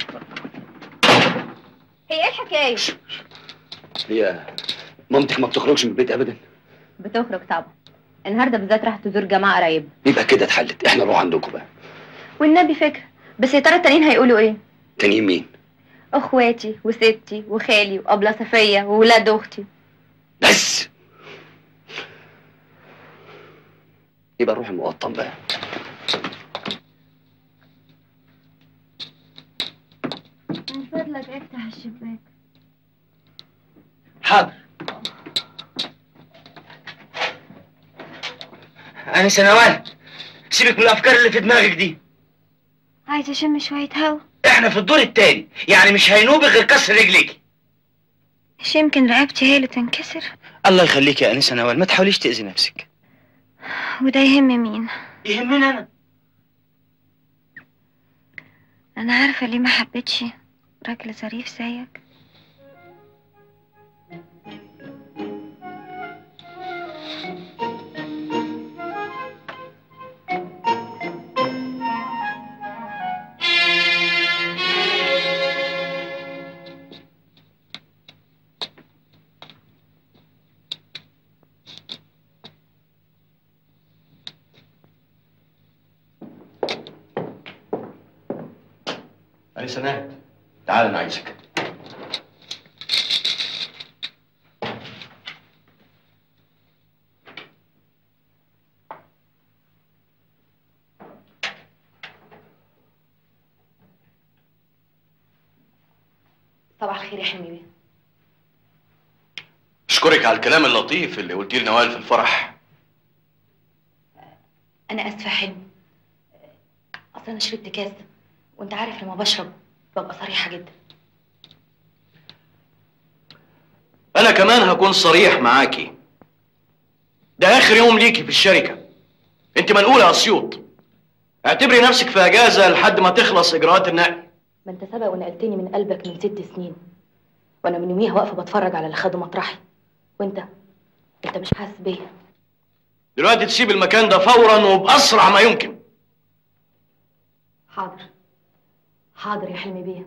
هي ايه الحكايه هي مامتك ما بتخرجش من البيت أبدا بتخرج طبعا النهارده بالذات راح تزور جماعه قرايب يبقى كده اتحلت احنا نروح عندكم بقى والنبي فكره بس يا ترى التانيين هيقولوا ايه تانيين مين؟ اخواتي وستي وخالي وابله صفيه وولاد اختي بس يبقى نروح المقطم بقى من فضلك افتح الشباك حاضر انا سنوات سيبك من الافكار اللي في دماغك دي عايزه اشم شويه هوا احنا في الدور التاني يعني مش هينوبك غير كسر رجليك مش يمكن رقبتي هي اللي تنكسر الله يخليك يا انسه نوال ما تحاوليش تاذي نفسك وده يهم مين يهمني انا انا عارفه ليه ما حبيتش راجل ظريف زيك انسه نهد تعال انا عايزك صباح الخير يا حلمي اشكرك على الكلام اللطيف اللي قلتيه لنوال في الفرح انا اسفه يا حلمي اصل انا شربت كاس وانت عارف لما بشرب ببقى صريحه جدا انا كمان هكون صريح معاكي ده اخر يوم ليكي في الشركه انت منقوله يا اسيوط اعتبري نفسك في اجازه لحد ما تخلص اجراءات النقل ما انت سبق ونقلتني من قلبك من ست سنين وانا من يوميها واقفه بتفرج على اللي خدوا مطرحي وانت انت مش حاسس بيا دلوقتي تسيب المكان ده فورا وباسرع ما يمكن حاضر حاضر يا حلمي بيه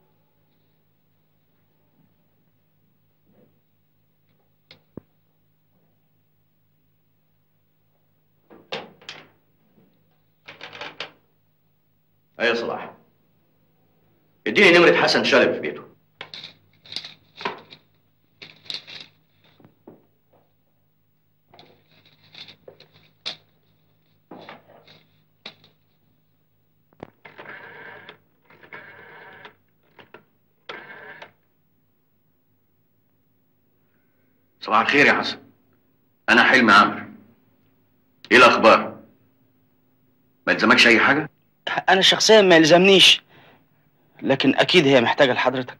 ايه يا صلاح اديني نمره حسن شالب في بيته صباح الخير يا حسن انا حلمي عمرو ايه الاخبار ما يلزمكش اي حاجه انا شخصيا ما يلزمنيش لكن اكيد هي محتاجه لحضرتك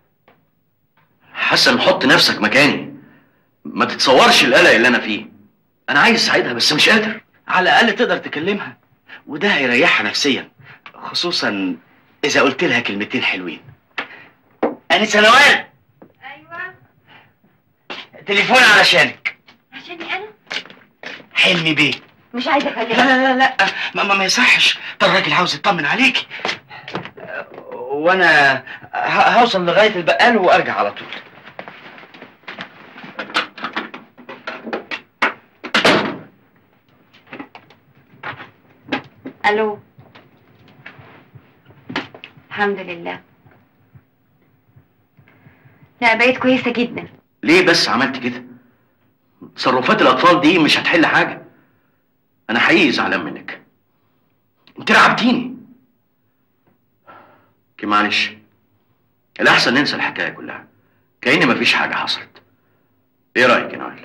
حسن حط نفسك مكاني ما تتصورش القلق اللي انا فيه انا عايز اساعدها بس مش قادر على الاقل تقدر تكلمها وده هيريحها نفسيا خصوصا اذا قلت لها كلمتين حلوين انسه نوال ايوه تليفون علشانك عشاني انا حلمي بيه مش عايزه لا اكلمك لا لا لا ما, ما, ما يصحش ده الراجل عاوز يطمن عليك وانا ه- هوصل لغايه البقال وارجع على طول الو الحمد لله لا بقيت كويسه جدا ليه بس عملت كده تصرفات الاطفال دي مش هتحل حاجه انا حقيقي زعلان منك انت رعبتيني اوكي معلش الاحسن ننسى الحكايه كلها كأن مفيش حاجه حصلت ايه رايك يا نوال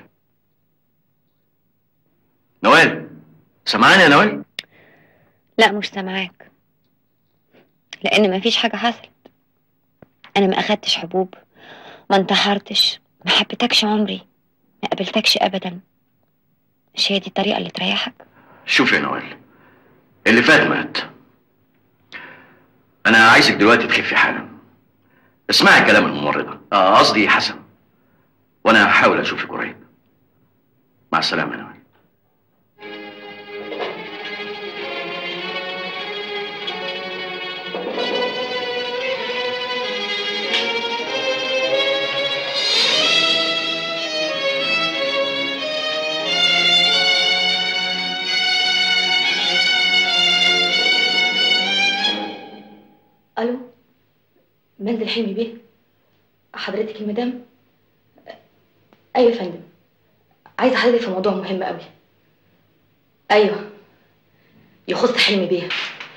نوال سامعاني يا نوال لا مش سامعاك لان مفيش حاجه حصلت انا ما اخدتش حبوب ما انتحرتش ما حبيتكش عمري ما قابلتكش ابدا مش هي دي الطريقه اللي تريحك شوف يا نوال اللي فات مات انا عايزك دلوقتي تخفي حالا اسمعي كلام الممرضه اه قصدي حسن وانا هحاول اشوفك قريب مع السلامه يا نوال الو منزل حلمي بيه حضرتك المدام ايوه يا فندم عايزه حضرتك في موضوع مهم قوي ايوه يخص حلمي بيه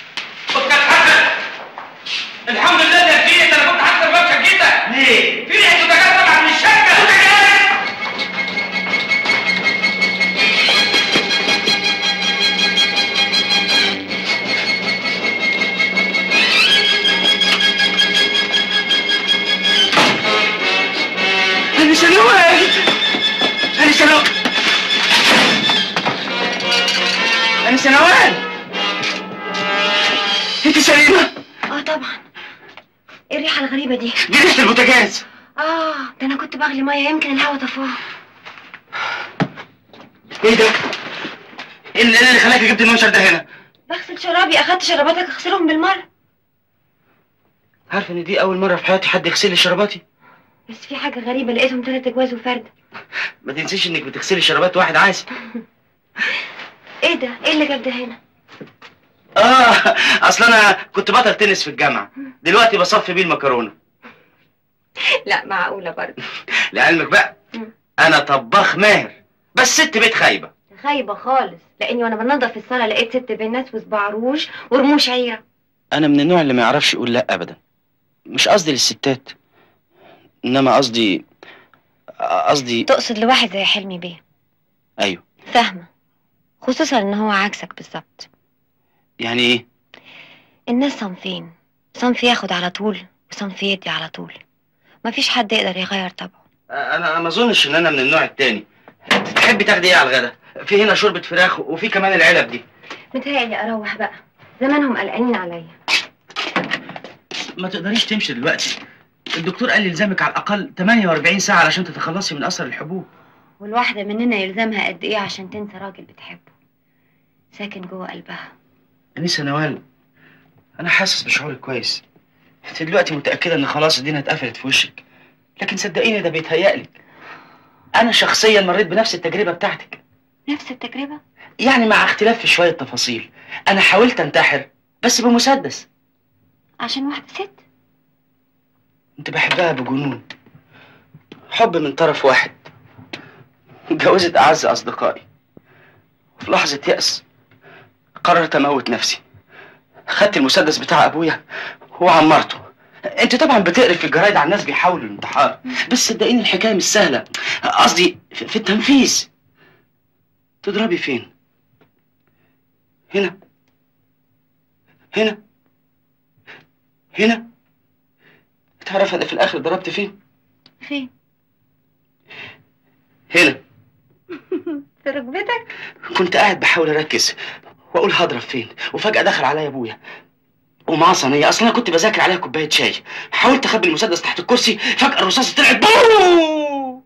الحمد لله ده جيت انا كنت حاسس بوشك جدا ليه؟ في ريحه بوتاجاز طالعه من الشركه انا شنوال انا شنوال انا شنوال انت سليمه اه طبعا ايه الريحه الغريبه دي دي ريحه البوتاجاز اه ده انا كنت بغلي ميه يمكن الهوا طفاها ايه ده؟ ايه اللي, إيه اللي خلاك جبت المنشر ده هنا؟ بغسل شرابي اخدت شراباتك اغسلهم بالمره عارف ان دي اول مره في حياتي حد يغسل لي شراباتي بس في حاجه غريبه لقيتهم ثلاث اجواز وفرده ما تنسيش انك بتغسلي شرابات واحد عازب ايه ده ايه اللي جاب ده هنا اه اصل انا كنت بطل تنس في الجامعه دلوقتي بصفي بيه المكرونه لا معقوله برضه لعلمك بقى انا طباخ ماهر بس ست بيت خايبه خايبه خالص لاني وانا بنضف الصاله لقيت ست بنات وصباع روج ورموش عيره انا من النوع اللي ما يعرفش يقول لا ابدا مش قصدي للستات انما قصدي قصدي تقصد لواحد زي حلمي بيه ايوه فاهمه خصوصا ان هو عكسك بالظبط يعني ايه الناس صنفين صنف ياخد على طول وصنف يدي على طول مفيش حد يقدر يغير طبعه انا ما اظنش ان انا من النوع التاني تحبي تاخدي ايه على الغدا في هنا شوربه فراخ وفي كمان العلب دي متهيألي اروح بقى زمانهم قلقانين عليا ما تقدريش تمشي دلوقتي الدكتور قال لي يلزمك على الاقل 48 ساعه علشان تتخلصي من اثر الحبوب والواحدة مننا يلزمها قد ايه عشان تنسى راجل بتحبه ساكن جوه قلبها انسه نوال انا حاسس بشعورك كويس انت دلوقتي متاكده ان خلاص الدنيا اتقفلت في وشك لكن صدقيني ده بيتهيألك انا شخصيا مريت بنفس التجربه بتاعتك نفس التجربة يعني مع اختلاف في شويه تفاصيل انا حاولت انتحر بس بمسدس عشان واحدة ست كنت بحبها بجنون حب من طرف واحد اتجوزت اعز اصدقائي في لحظه يأس قررت اموت نفسي خدت المسدس بتاع ابويا وعمرته انت طبعا بتقري في الجرايد عن ناس بيحاولوا الانتحار بس صدقيني الحكايه مش سهله قصدي في في التنفيذ تضربي فين هنا هنا هنا تعرف انا في الاخر ضربت فين فين هنا في ركبتك كنت قاعد بحاول اركز واقول هضرب فين وفجاه دخل عليا ابويا ومعاه صينيه اصلا انا كنت بذاكر عليها كوبايه شاي حاولت اخبي المسدس تحت الكرسي فجاه الرصاصه طلعت بوم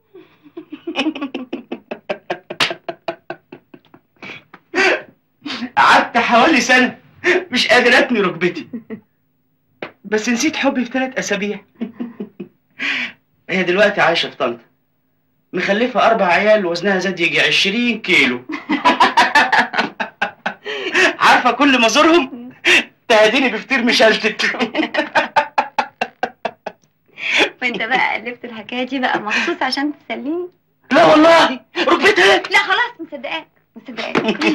قعدت حوالي سنه مش قادر اتني ركبتي بس نسيت حبي في ثلاث اسابيع هي دلوقتي عايشه في طنطا مخلفه اربع عيال وزنها زاد يجي 20 كيلو عارفه كل ما ازورهم تهديني بفطير مشلتت وانت بقى ألفت الحكاية دي بقى مخصوص عشان تسليني لا والله ركبتها لا خلاص مصدقاك مصدقاك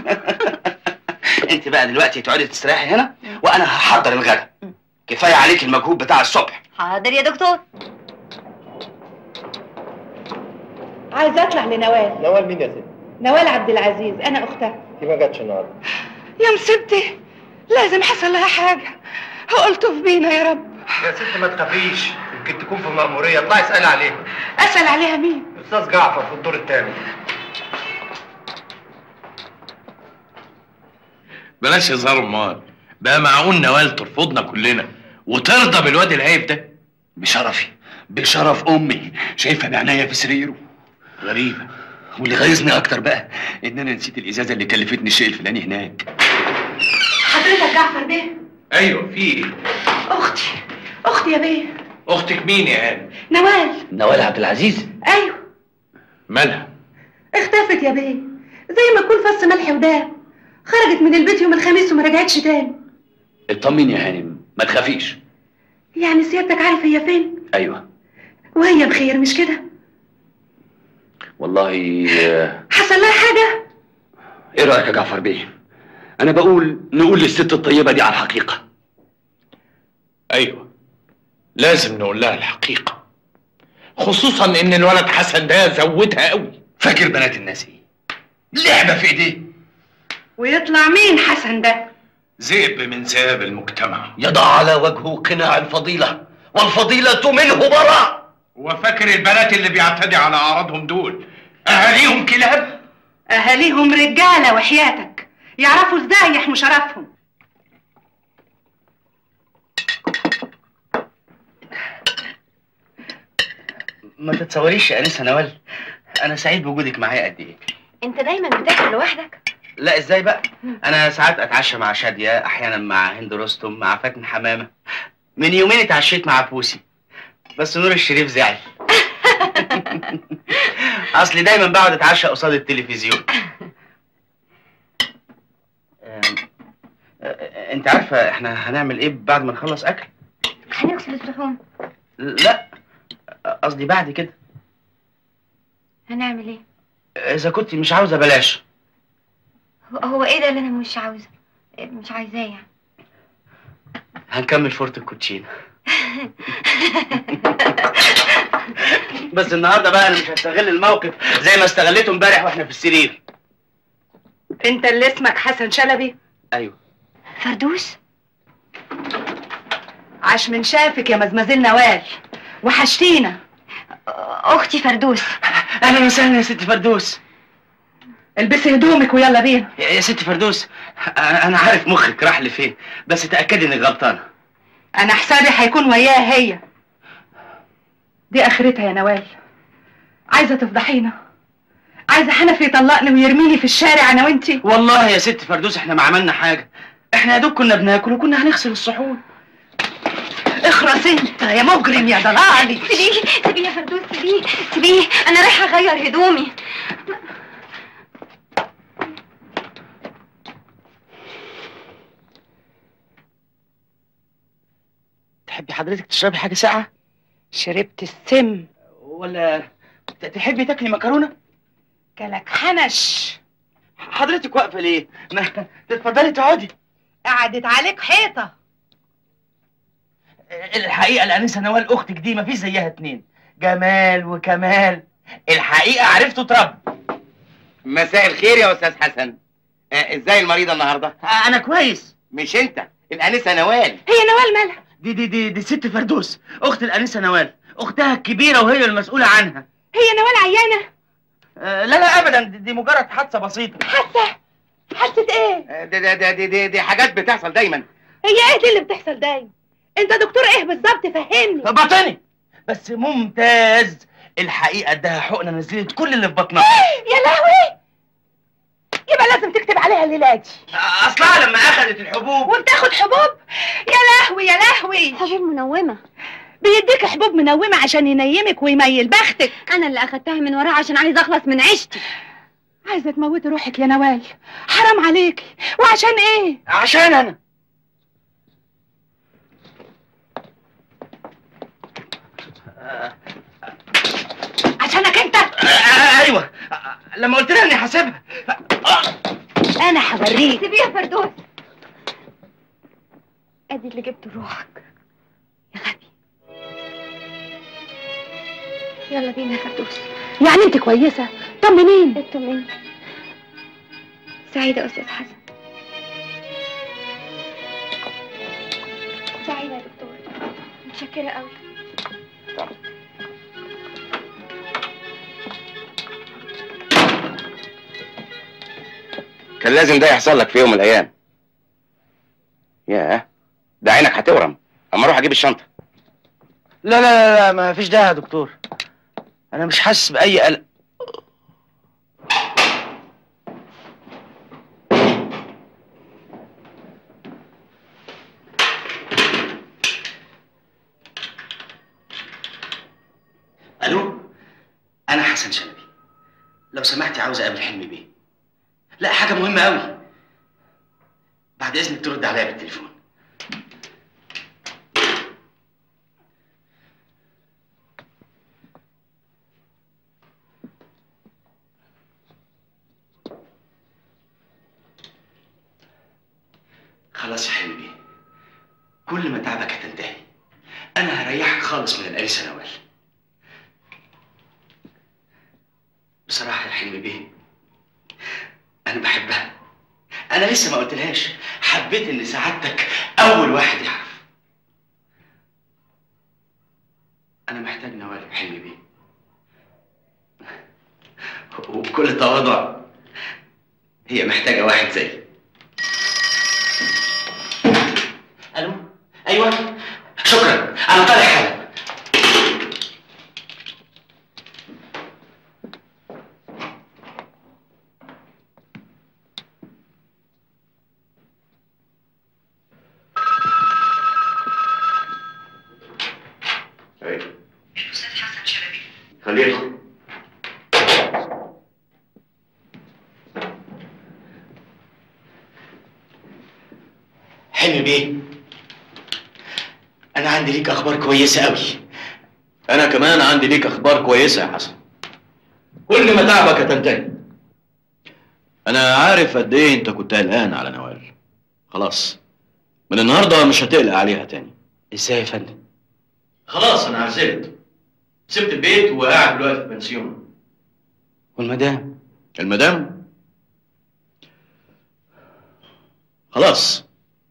انت بقى دلوقتي تقعدي تستريحي هنا وانا هحضر الغدا كفايه عليك المجهود بتاع الصبح حاضر يا دكتور عايزه اطلع لنوال نوال مين يا ست؟ نوال عبد العزيز انا اختها دي ما جاتش النهارده يا مصيبتي لازم حصل لها حاجه قلت في بينا يا رب يا ست ما تخافيش يمكن تكون في المأمورية اطلعي اسألي عليها اسال عليها مين أستاذ جعفر في الدور الثامن بلاش هزار امال بقى معقول نوال ترفضنا كلنا وترضى بالواد العيب ده بشرفي بشرف امي شايفها بعناية في سريره غريبة واللي غيظني اكتر بقى ان انا نسيت الازازه اللي كلفتني الشيء الفلاني هناك حضرتك جعفر بيه ايوه في ايه اختي اختي يا بيه اختك مين يا هاني نوال نوال عبد العزيز ايوه مالها اختفت يا بيه زي ما تكون فص ملح وداب خرجت من البيت يوم الخميس وما رجعتش تاني اطمني يا هانم ما تخافيش يعني سيادتك عارف هي فين ايوه وهي بخير مش كده والله آه، حصل لها حاجه ايه رايك يا جعفر بيه انا بقول نقول للست الطيبه دي على الحقيقه ايوه لازم نقول لها الحقيقة خصوصا ان الولد حسن ده زودها قوي فاكر بنات الناس ايه لعبه في ايديه ويطلع مين حسن ده ذئب من ذئاب المجتمع يضع على وجهه قناع الفضيله والفضيله منه براء وفاكر البنات اللي بيعتدي على اعراضهم دول اهاليهم كلاب اهاليهم رجاله وحياتك يعرفوا ازاي يحموا شرفهم ما تتصوريش يا انسه نوال انا سعيد بوجودك معايا قد ايه انت دايما بتاكل لوحدك لا ازاي بقى انا ساعات اتعشى مع شاديه احيانا مع هند رستم مع فاتن حمامه من يومين اتعشيت مع بوسي بس نور الشريف زعل اصلي دايما بقعد اتعشى قصاد التلفزيون أم، أه، انت عارفه احنا هنعمل ايه بعد ما نخلص اكل هنغسل اللحوم لا قصدي بعد كده هنعمل ايه اذا كنت مش عاوزه بلاش هو- هو ايه ده اللي انا مش عاوزه مش عايزاه يعني هنكمل فورت الكوتشينه بس النهارده بقى انا مش هستغل الموقف زي ما استغليته امبارح واحنا في السرير انت اللي اسمك حسن شلبي ايوه فردوس عاش من شافك يا مزمزيل نوال وحشتينا اختي فردوس اهلا وسهلا يا ست فردوس البسي هدومك ويلا بينا يا يا ست فردوس انا أنا عارف مخك راح لفين بس تاكدي انك غلطانه انا حسابي هيكون وياها هي دي اخرتها يا نوال عايزه تفضحينا عايزه حنفي يطلقني ويرميني في الشارع انا وانتي والله يا ست فردوس احنا ما عملنا حاجه احنا يا دوب كنا بناكل وكنا هنغسل الصحون اخرس انت يا مجرم يا ضلالي سيبيه سيبيه يا فردوس سيبيه سيبيه انا رايحه اغير هدومي تحبي حضرتك تشربي حاجه ساقعه شربت السم ولا ت- تحبي تاكلي مكرونه كلك حنش حضرتك واقفه ليه ما تتفضلي تقعدي قعدت عليك حيطه الحقيقه الانسه نوال اختك دي مفيش زيها اتنين جمال وكمال الحقيقه عرفتوا تربوا مساء الخير يا استاذ حسن آه ازاي المريضه النهارده انا كويس مش انت الانسه نوال هي نوال مالها دي دي دي دي ست فردوس اخت الانسه نوال اختها الكبيره وهي المسؤوله عنها هي نوال عيانه آه لا لا ابدا دي, دي مجرد حادثه بسيطه حاسه حاسه ايه آه، دي, دي, دي, دي, دي, دي حاجات بتحصل دايما هي ايه دي اللي بتحصل دايما انت دكتور ايه بالظبط فهمني باطني بس ممتاز الحقيقه اداها حقنه نزلت كل اللي في بطنها يا لهوي يبقى لازم تكتب عليها الليله دي اصلها لما اخذت الحبوب وبتاخد حبوب يا لهوي يا لهوي حبوب منومه بيديك حبوب منومه عشان ينيمك ويميل بختك انا اللي اخدتها من وراه عشان عايزه اخلص من عيشتي عايزه تموتي روحك يا نوال حرام عليكي وعشان ايه عشان انا عشانك انت آه، ايوه آه، لما قلت لها اني حاسبها انا هوريك سيبيه يا فردوس ادي اللي جبته روحك يا غبي يلا بينا يا فردوس يعني انت كويسه طمنين اطمني سعيدة يا أستاذ حسن سعيدة يا دكتور متشكرة قوي كان لازم ده يحصل لك في يوم من الايام ياه ده عينك هتورم اما اروح اجيب الشنطه لا لا لا, لا ما فيش داعي يا دكتور انا مش حاسس باي قلق الو انا حسن شلبي لو سمحتي عاوز اقابل حلمي بيه لا حاجه مهمه قوي بعد اذنك ترد عليا بالتليفون خلاص يا حلمي كل ما تعبك هتنتهي انا هريحك خالص من الانسه نوال بصراحه يا حلمي بيه انا بحبها انا لسه ما قلتلهاش حبيت ان سعادتك اول واحد يعرف انا محتاج نوال يا حلمي بيه وبكل تواضع هي محتاجه واحد زيي الو ايوه شكرا انا طالع حالا الاستاذ حسن شلبي خليه يدخل حلمي بيه انا عندي ليك اخبار كويسه قوي انا كمان عندي ليك اخبار كويسه يا حسن كل ما تعبك هتنتهي انا عارف قد ايه انت كنت قلقان على نوال خلاص من النهارده مش هتقلق عليها تاني ازاي يا فندم خلاص انا عزلت سبت البيت وقاعد دلوقتي في بنسيون والمدام المدام خلاص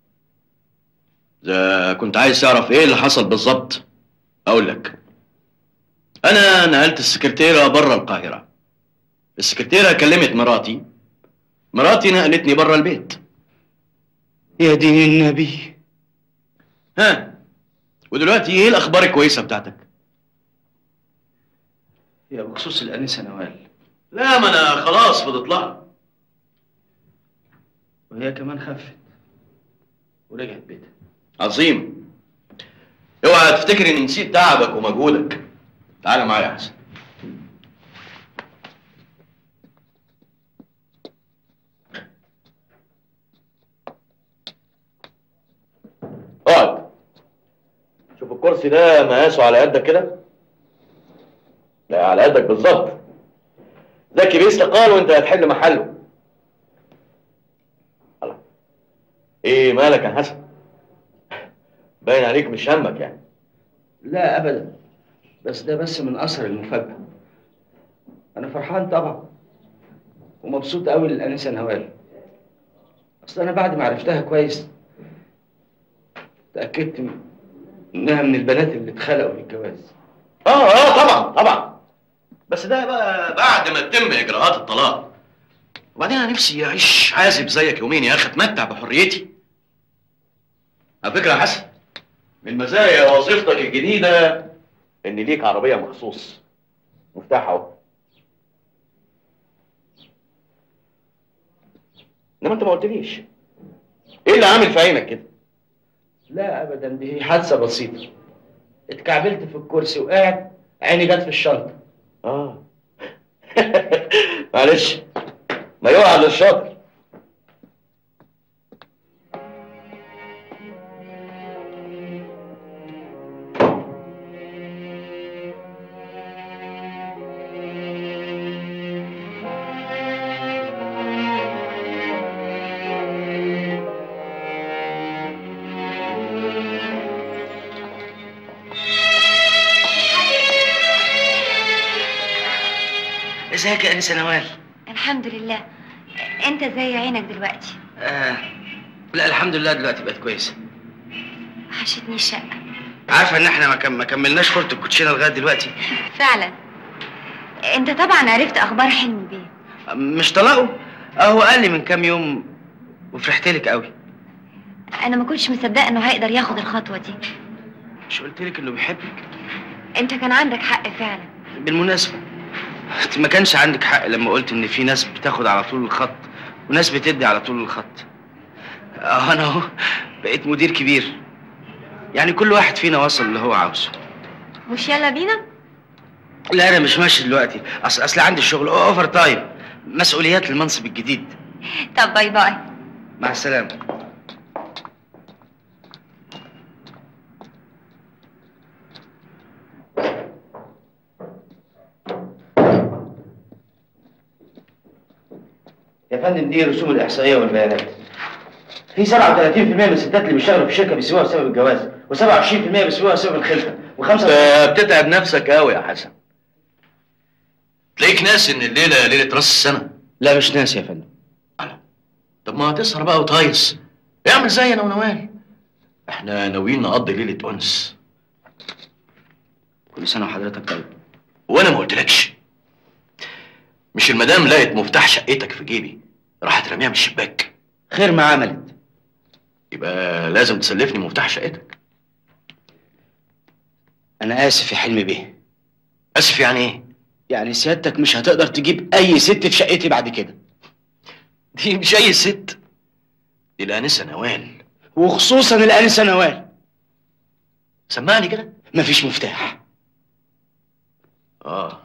اذا كنت عايز تعرف ايه اللي حصل بالظبط اقول لك انا نقلت السكرتيره بره القاهره السكرتيره كلمت مراتي مراتي نقلتني بره البيت يا دين النبي ها ودلوقتي ايه الاخبار الكويسه بتاعتك يا بخصوص الانسه نوال لا ما انا خلاص فضت لها وهي كمان خفت ورجعت بيتها عظيم اوعى تفتكر اني نسيت تعبك ومجهودك تعالى معايا يا حسن اقعد شوف الكرسي ده مقاسه على قدك كده لا على قدك بالظبط زكي بيه استقال وانت هتحل محله الله. ايه مالك يا حسن باين عليك مش همك يعني لا ابدا بس ده بس من اثر المفاجاه انا فرحان طبعا ومبسوط قوي للانسه نوال اصل انا بعد ما عرفتها كويس تاكدت من- انها من البنات اللي اتخلقوا للجواز اه اه طبعا طبعا بس ده بقى بعد ما تتم اجراءات الطلاق وبعدين انا نفسي اعيش عازب زيك يومين يا اخي اتمتع بحريتي على فكره يا حسن من مزايا وظيفتك الجديده ان ليك عربيه مخصوص مفتاح اهو انما انت ما قلتليش ايه اللي عامل في عينك كده لا ابدا دي حادثه بسيطه اتكعبلت في الكرسي وقعت عيني جت في الشنطه اه معلش ما يقع للشاطر ازيك يا انسه نوال الحمد لله انت زي عينك دلوقتي آه لا الحمد لله دلوقتي بقت كويسه وحشتني الشقة عارفه ان احنا ما كم- ما كملناش كره الكوتشينه لغايه دلوقتي فعلا انت طبعا عرفت اخبار حلمي بيه مش طلقوا اهو قال لي من كام يوم وفرحت لك قوي انا ما كنتش مصدقه انه هيقدر ياخد الخطوه دي مش قلت لك انه بيحبك انت كان عندك حق فعلا بالمناسبه انت ما كانش عندك حق لما قلت ان في ناس بتاخد على طول الخط وناس بتدي على طول الخط اه انا اهو بقيت مدير كبير يعني كل واحد فينا وصل اللي هو عاوزه مش يلا بينا لا انا مش ماشي دلوقتي اصل اصل عندي شغل اوفر تايم مسؤوليات المنصب الجديد طب باي باي مع السلامه يا فندم دي رسوم الاحصائيه والبيانات في 37% من الستات اللي بيشتغلوا في الشركه بيسيبوها بسبب الجواز و27% بيسيبوها بسبب الخلفه و5 انت بتتعب نفسك قوي يا حسن تلاقيك ناسي ان الليله ليله راس السنه لا مش ناسي يا فندم طب ما هتسهر بقى وتهيص اعمل زي انا ونوال احنا ناويين نقضي ليله انس كل سنه وحضرتك طيب وانا ما قلتلكش مش المدام لقت مفتاح شقتك في جيبي راحت رميها من الشباك خير ما عملت يبقى لازم تسلفني مفتاح شقتك انا اسف يا حلمي بيه اسف يعني ايه يعني سيادتك مش هتقدر تجيب اي ست في شقتي بعد كده دي مش اي ست دي الانسه نوال وخصوصا الانسه نوال سمعني كده مفيش مفتاح اه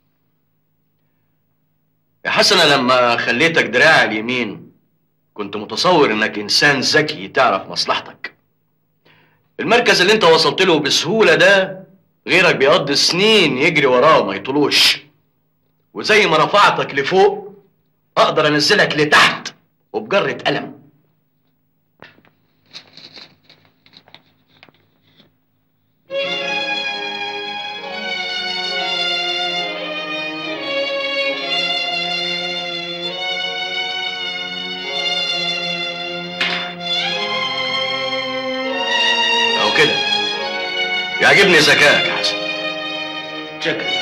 يا حسن أنا لما خليتك دراع اليمين كنت متصور انك انسان ذكي تعرف مصلحتك المركز اللي انت وصلت له بسهولة ده غيرك بيقضي سنين يجري وراه ما يطولوش وزي ما رفعتك لفوق اقدر انزلك لتحت وبجرة قلم او كده يعجبني ذكائك يا حسن شكرا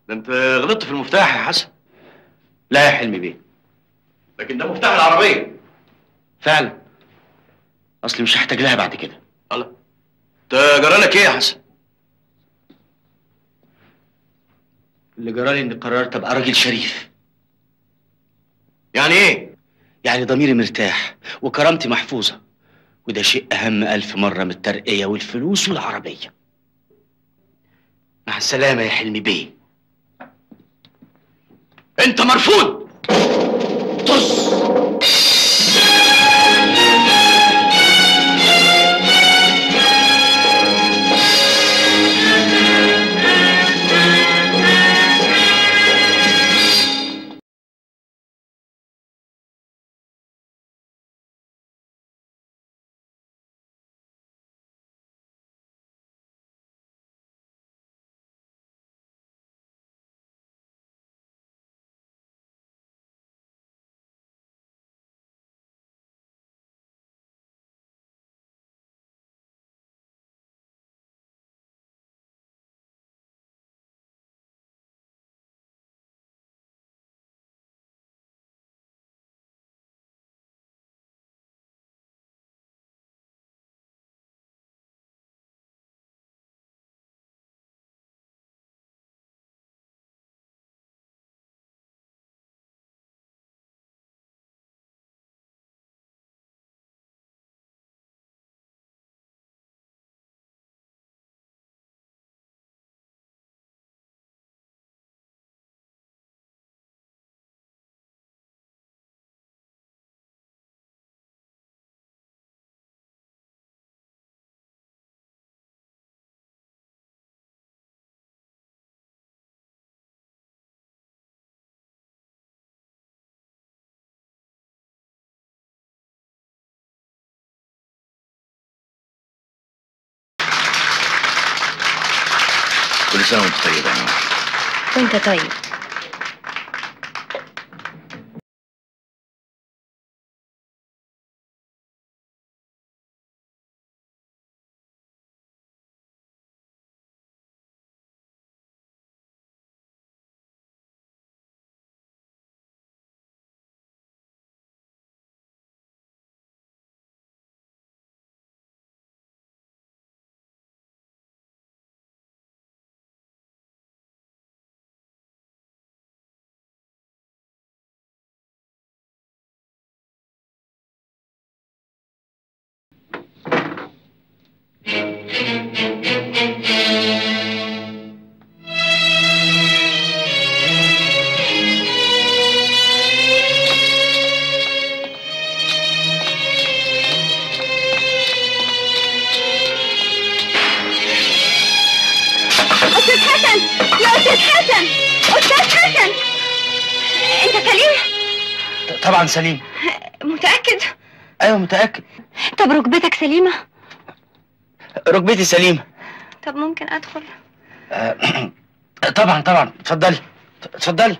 ده انت غلطت في المفتاح يا حسن لا يا حلمي بيه لكن ده مفتاح العربيه فعلا اصلي مش هحتاج لها بعد كده الله انت جرالك ايه يا حسن اللي جرالي اني قررت ابقى راجل شريف يعني ايه يعني ضميري مرتاح وكرامتي محفوظه وده شيء اهم الف مره من الترقيه والفلوس والعربيه مع السلامه يا حلمي بيه انت مرفوض طز كل سنه وانت طيب يا نور وانت طيب أستاذ حسن يا أستاذ حسن أستاذ حسن أنت سليم؟ طبعا سليم متأكد؟ ايوه متاكد طب ركبتك سليمة؟ ركبتي سليمه طب ممكن أدخل؟ آه، طبعا طبعا اتفضلي اتفضلي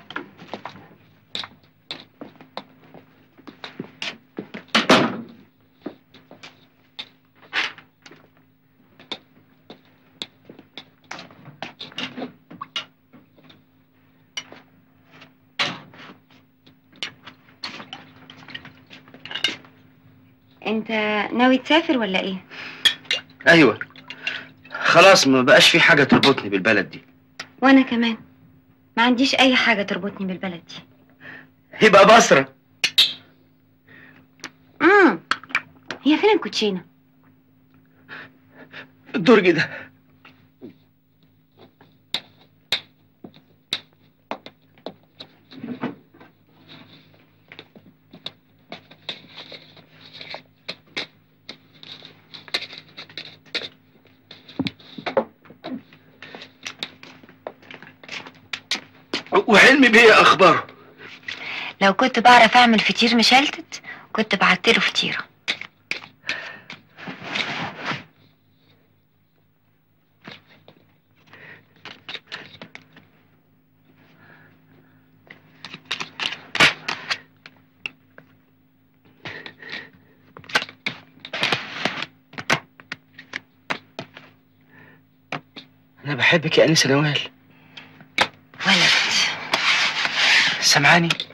انت ناوي تسافر ولا ايه ايوه خلاص ما بقاش في حاجه تربطني بالبلد دي وانا كمان ما عنديش اي حاجه تربطني بالبلد دي يبقى بصره امم هي فين الكوتشينه الدرج ده وحلمي بيه اخباره لو كنت بعرف اعمل فطير مشلتت كنت بعتله فطيره انا بحبك يا انسه نوال وانا سامعاني